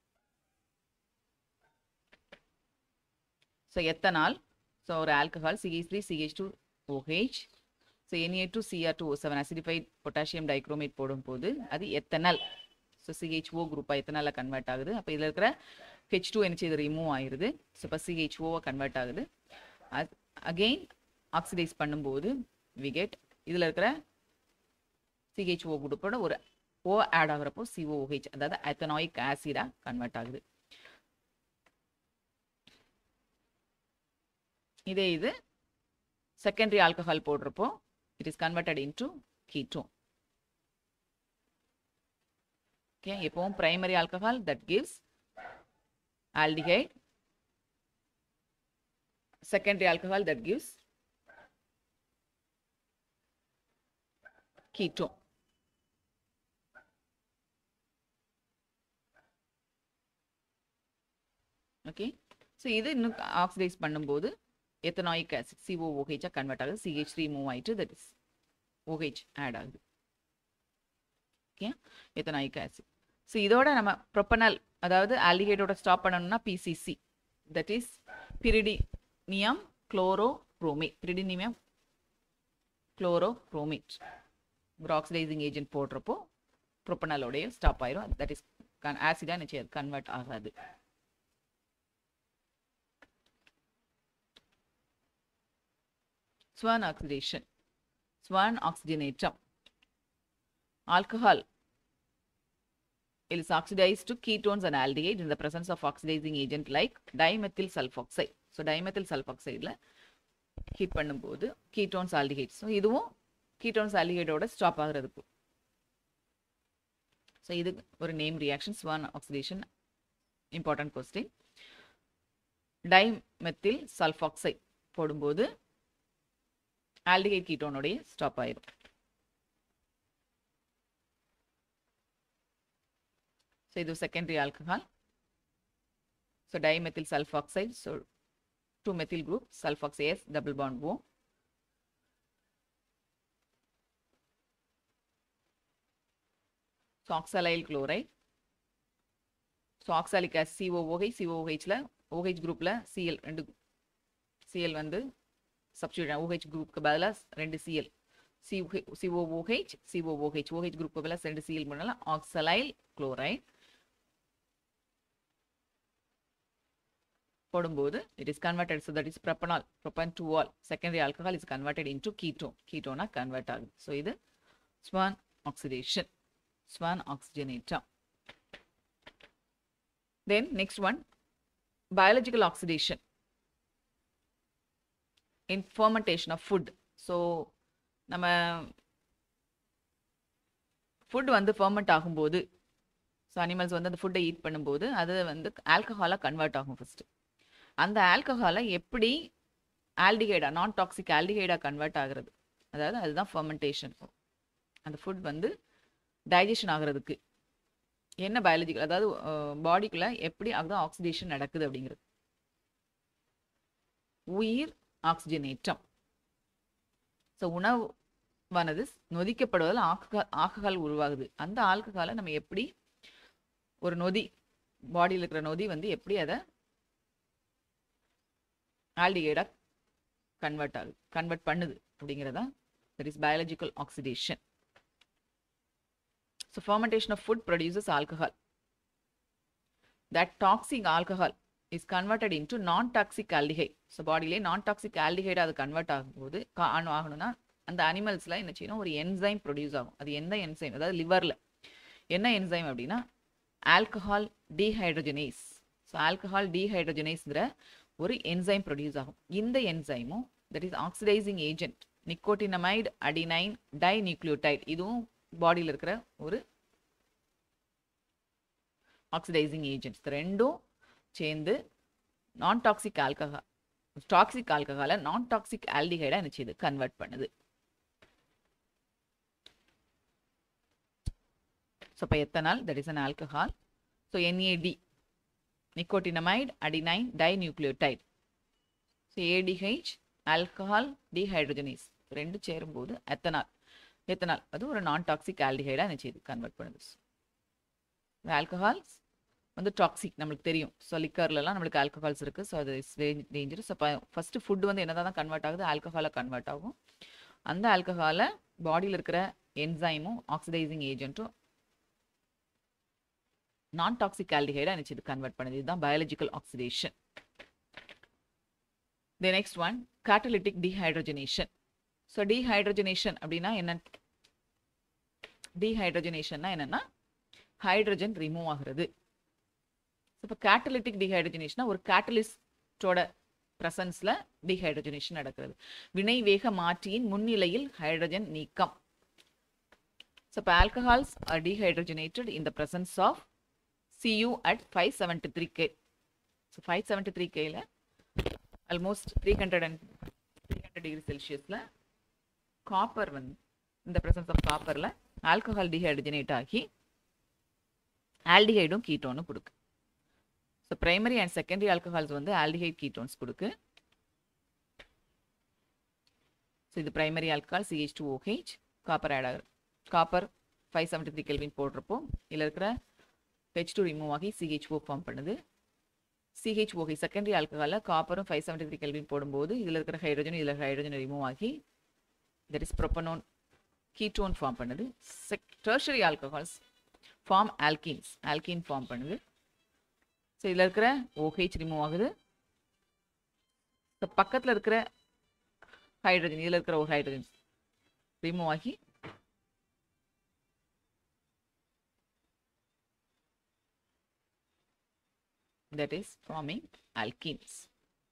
ஸோ எத்தனால் ஸோ ஒரு alcohol CH three CH two OH so NA two CR two O seven acidified potassium dichromate போடும்போது அது எத்தனல் ஸோ சிஹெச்ஓ குரூப்பாக எத்தனால கன்வெர்ட் ஆகுது அப்போ இதில் இருக்கிற ஹெச் டூ என்ன இது ரிமூவ் ஆயிருது ஸோ இப்போ சிஹெச்ஓவை கன்வெர்ட் ஆகுது அது அகெயின் ஆக்சிடைஸ் பண்ணும்போது விகெட் இதில் இருக்கிற சிஹெச்ஓ குரூப்போட ஒரு ஓ ஆட் ஆகுறப்போ சிஓஹெச் அதாவது எத்தனாயிக் ஆசிடாக கன்வெர்ட் ஆகுது இதே இது செகண்டரி ஆல்கஹால் போடுறப்போ it is converted into ketone okay எப்பவும் primary alcohol that gives aldehyde secondary alcohol that gives ketone okay so இது இன்னும் ஆக்சிடைஸ் பண்ணும்போது எத்தனாயிக் ஆசிட் சிஓஓஹெச்சாக கன்வெர்ட் ஆகுது சிஹெச் த்ரீ மூவ் ஆயிட்டு தட் இஸ் ஓஹெச் ஆட் ஆகுது okay ethanoic acid so இதோட நம்ம ப்ரொப்பனல் அதாவது ஆல்டிஹைடோட ஸ்டாப் பண்ணணும்னா PCC that is pyridinium குளோரோப்ரோமேட் pyridinium chlorochromate ஒரு ஆக்சிடைசிங் ஏஜென்ட் போடுறப்போ ப்ரொப்பனலோடைய ஸ்டாப் ஆயிரும் தட் இஸ் ஆசிடா நிச்சயம் கன்வெர்ட் ஆகாது ஸ்வான் ஆக்சிடேஷன் ஸ்வான் ஆக்சிஜனேற்றம் alcohol it is oxidized to ketones and aldehydes in the presence of oxidizing agent like dimethyl sulfoxide. So dimethyl sulfoxideல heat பண்ணும்போது கீட்டோன்ஸ் ஆல்டிஹைட்ஸ் ஸோ இதுவும் கீட்டோன்ஸ் ஆல்டிஹைடோட stop ஆகுறதுக்கு so இது ஒரு name reaction Swern oxidation important question dimethyl sulfoxide போடும்போது aldehyde கீட்டோனுடைய stop ஆயிரும் So, இது secondary alcohol. So, dimethyl sulfoxide. So, two methyl group, sulfoxase, double bond O. So, oxalyl chloride. So, oxalic acid COOH, COOHல OH குரூப்ல Cl ரெண்டு Cl வந்து substitute OH குரூப்க்கு பதிலாக ரெண்டு Cl COOH, COOH, OH குரூப்க்கு பதிலாக ரெண்டு Cl பண்ணல oxalyl chloride. போடும்போது it is converted so that is propanol propan two ol secondary alcohol is converted into ketone கீட்டோனா கன்வெர்ட் ஆகுது ஸோ இது ஸ்வான் ஆக்சிடேஷன் ஸ்வான் ஆக்சிஜனேட்டம் then next one biological oxidation in fermentation of food so நம்ம food வந்து ferment ஆகும்போது so animals வந்து அந்த ஃபுட்டை ஈட் பண்ணும்போது அது வந்து ஆல்கஹாலாக கன்வெர்ட் ஆகும் ஃபஸ்ட்டு அந்த ஆல்கஹாலை எப்படி ஆல்டிஹைடா நான் டாக்ஸிக் ஆல்டிஹைடா கன்வெர்ட் ஆகுறது அதாவது அதுதான் ஃபர்மெண்டேஷன் அந்த ஃபுட் வந்து டைஜஷன் ஆகுறதுக்கு என்ன பயாலஜிக்கல் அதாவது பாடிக்குள்ள எப்படி அதுதான் ஆக்சிடேஷன் நடக்குது அப்படிங்கிறது உயிர் ஆக்சிஜனேற்றம் ஸோ உணவானது நொதிக்கப்படுவதால் ஆல்கஹால் ஆல்கஹால் உருவாகுது அந்த ஆல்கஹாலை நம்ம எப்படி ஒரு நொதி பாடியில் இருக்கிற நொதி வந்து எப்படி அதை ஆல்டிகைடாக கன்வெர்ட் ஆகுது கன்வெர்ட் பண்ணுது அப்படிங்கிறதா that is biological oxidation so fermentation of food produces alcohol. That toxic alcohol is converted into non-toxic aldehyde. So பாடியிலே நான் டாக்ஸிக் ஆல்டிஹைடு அது கன்வெர்ட் ஆகும்போது கா- ஆன- ஆகணும்னா அந்த அனிமல்ஸில் என்ன செய்யணும் ஒரு என்சைம் ப்ரொடியூஸ் ஆகும் அது எந்த என்சைம் அதாவது லிவரில் என்ன என்சைம் அப்படின்னா ஆல்கஹால் டீஹைட்ரோஜனேஸ் ஸோ ஆல்கஹால் டீஹைட்ரோஜனேஸ்ங்கிற ஒரு என்சைம் ப்ரொடியூஸ் ஆகும் இந்த என்சைமும் that is oxidising agent nicotinamide adenine dinucleotide இதுவும் பாடியில் இருக்கிற ஒரு ஆக்சிடைசிங் ஏஜென்ட்ஸ் ரெண்டும் சேர்ந்து நான் டாக்ஸிக் ஆல்கஹால் டாக்ஸிக் ஆல்கஹாலை நான் டாக்ஸிக் ஆல்டிஹைடா என்ன செய்யுது கன்வெர்ட் பண்ணுது ஸோ இப்போ ethanol that is an alcohol so NAD nicotinamide adenine dinucleotide so ADH alcohol dehydrogenase ரெண்டு சேரும்போது எத்தனால் எத்தனால் அது ஒரு நான் டாக்ஸிக் ஆல்டிஹைடாக என்ன செய்யுது கன்வெர்ட் பண்ணுது ஆல்கஹால்ஸ் வந்து டாக்ஸிக் நம்மளுக்கு தெரியும் ஸோ லிக்கர்லலாம் நம்மளுக்கு ஆல்கஹால்ஸ் இருக்குது ஸோ அது இஸ் டேஞ்சரஸ் அப்போ ஃபஸ்ட்டு ஃபுட் வந்து என்ன தான் கன்வெர்ட் ஆகுது ஆல்கஹாலாக கன்வெர்ட் ஆகும் அந்த ஆல்கஹாலை பாடியில் இருக்கிற என்சைமும் ஆக்சிடைசிங் ஏஜென்ட்டும் நான் டாக்ஸிக் ஆல்டிஹைடாக என்ன செய்யுது கன்வெர்ட் பண்ணுது இதுதான் biological oxidation the next one catalytic dehydrogenation so dehydrogenation அப்படின்னா என்ன டீஹைட்ரோஜனேஷன்னா என்னன்னா ஹைட்ரஜன் ரிமூவ் ஆகுறது இப்போ கேட்டலிட்டிக் டீஹைட்ரோஜனேஷனா ஒரு கேட்டலிஸ்டோட ப்ரெசன்ஸில் டீஹைட்ரோஜனேஷன் நடக்கிறது வினை வேக மாற்றியின் முன்னிலையில் ஹைட்ரஜன் நீக்கம் ஸோ இப்போ alcohols are dehydrogenated in the presence of CU at five seventy three K so five seventy three கேல almost three hundred and three hundred degree செல்சியஸில் காப்பர் வந்து இந்த ப்ரெசன்ஸ் ஆஃப் காப்பரில் ஆல்கஹால் டீஹைட்ரஜனேட் ஆகி ஆல்டிஹைடும் கீட்டோனும் கொடுக்கு so primary and secondary alcohols வந்து ஆல்டிஹைட் கீட்டோன்ஸ் கொடுக்கு ஸோ இது primary alcohol CH two OH copper add ஆகுது copper five seventy three kelvin போடுறப்போ இதில் இருக்கிற ஹெச் டூ ரிமூவ் ஆகி சிஹெச் ஓ ஃபார்ம் பண்ணுது சிஹெச் ஓஹை செகண்டரி ஆல்கஹாலில் காப்பரும் ஃபைவ் செவன்டி த்ரீ கெல்வின் போடும்போது இதில் இருக்கிற ஹைட்ரஜன் இதில் ஹைட்ரஜன் ரிமூவ் ஆகி that is propanone ketone form பண்ணுது check tertiary alcohols form alkenes alkene form பண்ணுது ஸோ இதில் இருக்கிற ஓஹெச் ரிமூவ் ஆகுது ஸோ பக்கத்தில் இருக்கிற ஹைட்ரஜன் இதில் இருக்கிற ஒரு ஹைட்ரஜன் ரிமூவ் ஆகி that is forming alkenes.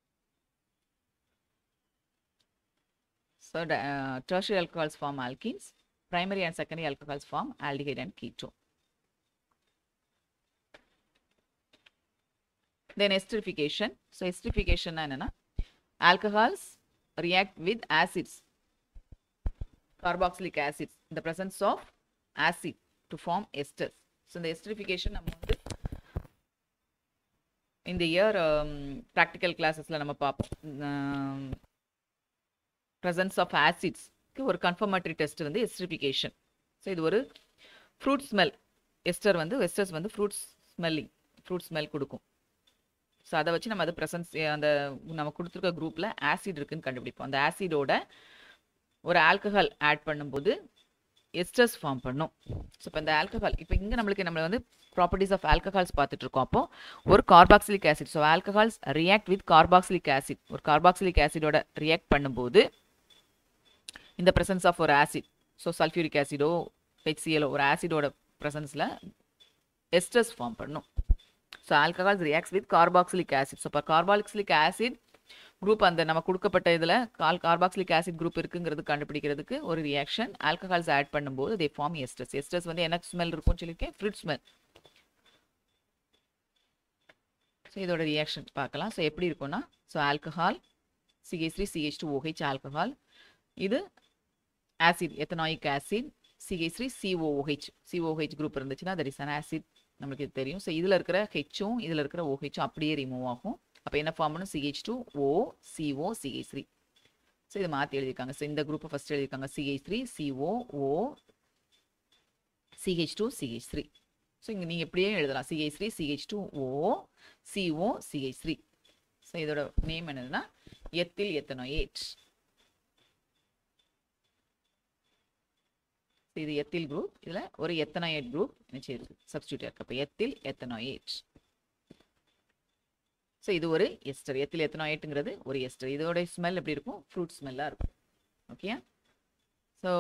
So, the, uh, tertiary alcohols form alkenes, primary and secondary alcohols form aldehyde and ketone. Then esterification. So, esterification என்னன்னா alcohols react with acids, carboxylic acids in the presence of acid to form esters. So, இந்த esterification நம்ம வந்து இந்த year practical கிளாஸஸில் நம்ம பார்ப்போம் presence of ஆசிட்ஸ்க்கு ஒரு confirmatory test வந்து எஸ்ட்ரிஃபிகேஷன் so இது ஒரு ஃப்ரூட் ஸ்மெல் எஸ்டர் வந்து எஸ்டர்ஸ் வந்து ஃப்ரூட்ஸ் ஸ்மெல்லிங் ஃப்ரூட் ஸ்மெல் கொடுக்கும் ஸோ அதை வச்சு நம்ம அது ப்ரெசன்ஸ் அந்த நம்ம கொடுத்துருக்க குரூப்பில் ஆசிட் இருக்குன்னு கண்டுபிடிப்போம் அந்த ஆசிடோட ஒரு ஆல்கஹால் ஆட் பண்ணும்போது எஸ்டர்ஸ் ஃபார்ம் பண்ணும் ஸோ இப்போ இந்த ஆல்கஹால் இப்போ இங்கே நம்மளுக்கு நம்மள வந்து ப்ராப்பர்ட்டிஸ் ஆஃப் ஆல்கஹால்ஸ் பார்த்துட்டு இருக்கோம் அப்போ ஒரு carboxylic acid so alcohols react with carboxylic acid ஒரு கார்பாக்சிலிக் ஆசிடோட ரியாக்ட் பண்ணும்போது இந்த ப்ரெசன்ஸ் ஆஃப் ஒரு ஆசிட் ஸோ சல்ஃபியூரிக் ஆசிடோ ஹெச்சிஎலோ ஒரு ஆசிடோட ப்ரெசன்ஸில் எஸ்டர்ஸ் ஃபார்ம் பண்ணும் so alcohols reacts with carboxylic acid so இப்போ கார்பாக்சிலிக் ஆசிட் குரூப் அந்த நம்ம கொடுக்கப்பட்ட இதில் கால் கார்பாக்சிலிக் ஆசிட் குரூப் இருக்குங்கிறது கண்டுபிடிக்கிறதுக்கு ஒரு ரியாக்ஷன் ஆல்கஹால்ஸ் ஆட் பண்ணும்போது தே ஃபார்ம் எஸ்டர்ஸ் எஸ்டர்ஸ் வந்து என்ன ஸ்மெல் இருக்கும்னு சொல்லியிருக்கேன் ஃப்ரூட் ஸ்மெல் ஸோ இதோட ரியாக்ஷன் பார்க்கலாம் ஸோ எப்படி இருக்கும்னா so alcohol CH three CH two OH alcohol இது acid ethanoic acid CH three COH COH group இருந்துச்சுன்னா தட் இஸ் அன் ஆசிட் நம்மளுக்கு இது தெரியும் ஸோ இதில் இருக்கிற ஹெச்சும் இதில் இருக்கிற ஓஹெச்சும் அப்படியே ரிமூவ் ஆகும் அப்போ என்ன ஃபார்ம் பண்ணும் CH two O CO CH three so இதை மாற்றி எழுதியிருக்காங்க ஸோ இந்த குரூப்பை ஃபஸ்ட் எழுதியிருக்காங்க CH three CO O CH two CH three so இங்கே நீங்கள் எப்படியே எழுதலாம் CH three CH two O CO CH three so இதோட நேம் என்னதுன்னா எத்தில் எத்தனோயேட் இது எத்தில் குரூப் இதில் ஒரு எத்தனாயேட் குரூப் நினச்சி இருக்கு சப்ஸ்டியூட் இருக்கு அப்போ எத்தில் எத்தனாயேட் ஸோ இது ஒரு எஸ்டர் எத்தில் எத்தனாயேட்டுங்கிறது ஒரு எஸ்டர் இதோட ஸ்மெல் எப்படி இருக்கும் ஃப்ரூட் ஸ்மெல்லாக இருக்கும் ஓகே ஸோ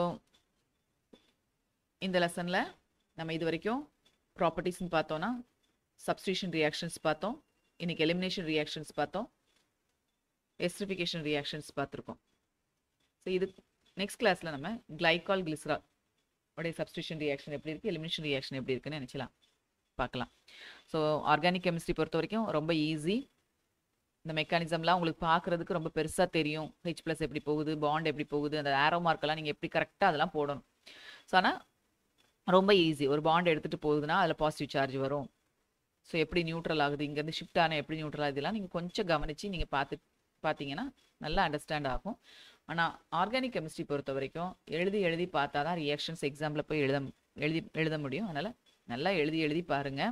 இந்த லெசனில் நம்ம இது வரைக்கும் ப்ராப்பர்ட்டிஸ்னு பார்த்தோன்னா சப்ஸ்டியூஷன் ரியாக்ஷன்ஸ் பார்த்தோம் இன்னைக்கு எலிமினேஷன் ரியாக்ஷன்ஸ் பார்த்தோம் எஸ்ட்ரிஃபிகேஷன் ரியாக்ஷன்ஸ் பார்த்துருக்கோம் ஸோ இது நெக்ஸ்ட் கிளாஸில் நம்ம கிளைகால் கிளிசரால் உடைய சப்ஸ்டியூஷன் ரியாக்ஷன் எப்படி இருக்குது எலிமினேஷன் ரியாக்ஷன் எப்படி இருக்குன்னு நினச்சலாம் பார்க்கலாம் ஸோ ஆர்கானிக் கெமிஸ்ட்ரி பொறுத்த வரைக்கும் ரொம்ப ஈஸி இந்த மெக்கானிசம்லாம் உங்களுக்கு பார்க்குறதுக்கு ரொம்ப பெருசாக தெரியும் ஹெச் ப்ளஸ் எப்படி போகுது பாண்ட் எப்படி போகுது அந்த ஆரோ மார்க்கெல்லாம் நீங்கள் எப்படி கரெக்டாக அதெல்லாம் போடணும் ஸோ ஆனால் ரொம்ப ஈஸி ஒரு பாண்ட் எடுத்துகிட்டு போகுதுன்னா அதில் பாசிட்டிவ் சார்ஜ் வரும் ஸோ எப்படி நியூட்ரல் ஆகுது இங்கேருந்து ஷிஃப்ட் ஆனால் எப்படி நியூட்ரல் ஆகுது இதெல்லாம் நீங்கள் கொஞ்சம் கவனித்து நீங்கள் பார்த்து பார்த்தீங்கன்னா நல்லா அண்டர்ஸ்டாண்ட் ஆகும் ஆனால் ஆர்கானிக் கெமிஸ்ட்ரி பொறுத்த வரைக்கும் எழுதி எழுதி பார்த்தா தான் ரியாக்ஷன்ஸ் எக்ஸாமில் போய் எழுத எழுதி எழுத முடியும் அதனால் நல்லா எழுதி எழுதி பாருங்கள்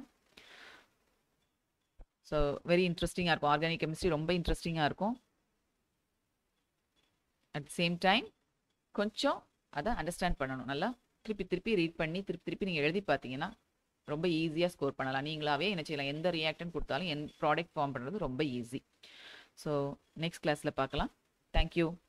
ஸோ வெரி இன்ட்ரெஸ்டிங்காக இருக்கும் ஆர்கானிக் கெமிஸ்ட்ரி ரொம்ப இன்ட்ரெஸ்டிங்காக இருக்கும் அட் சேம் டைம் கொஞ்சம் அதை அண்டர்ஸ்டாண்ட் பண்ணணும் நல்லா திருப்பி திருப்பி ரீட் பண்ணி திருப்பி திருப்பி நீங்கள் எழுதி பார்த்தீங்கன்னா ரொம்ப ஈஸியாக ஸ்கோர் பண்ணலாம் நீங்களாவே என்ன செய்யலாம் எந்த ரியாக்டன் கொடுத்தாலும் என் ப்ராடக்ட் ஃபார்ம் பண்ணுறது ரொம்ப ஈஸி ஸோ நெக்ஸ்ட் கிளாஸில் பார்க்கலாம் தேங்க்யூ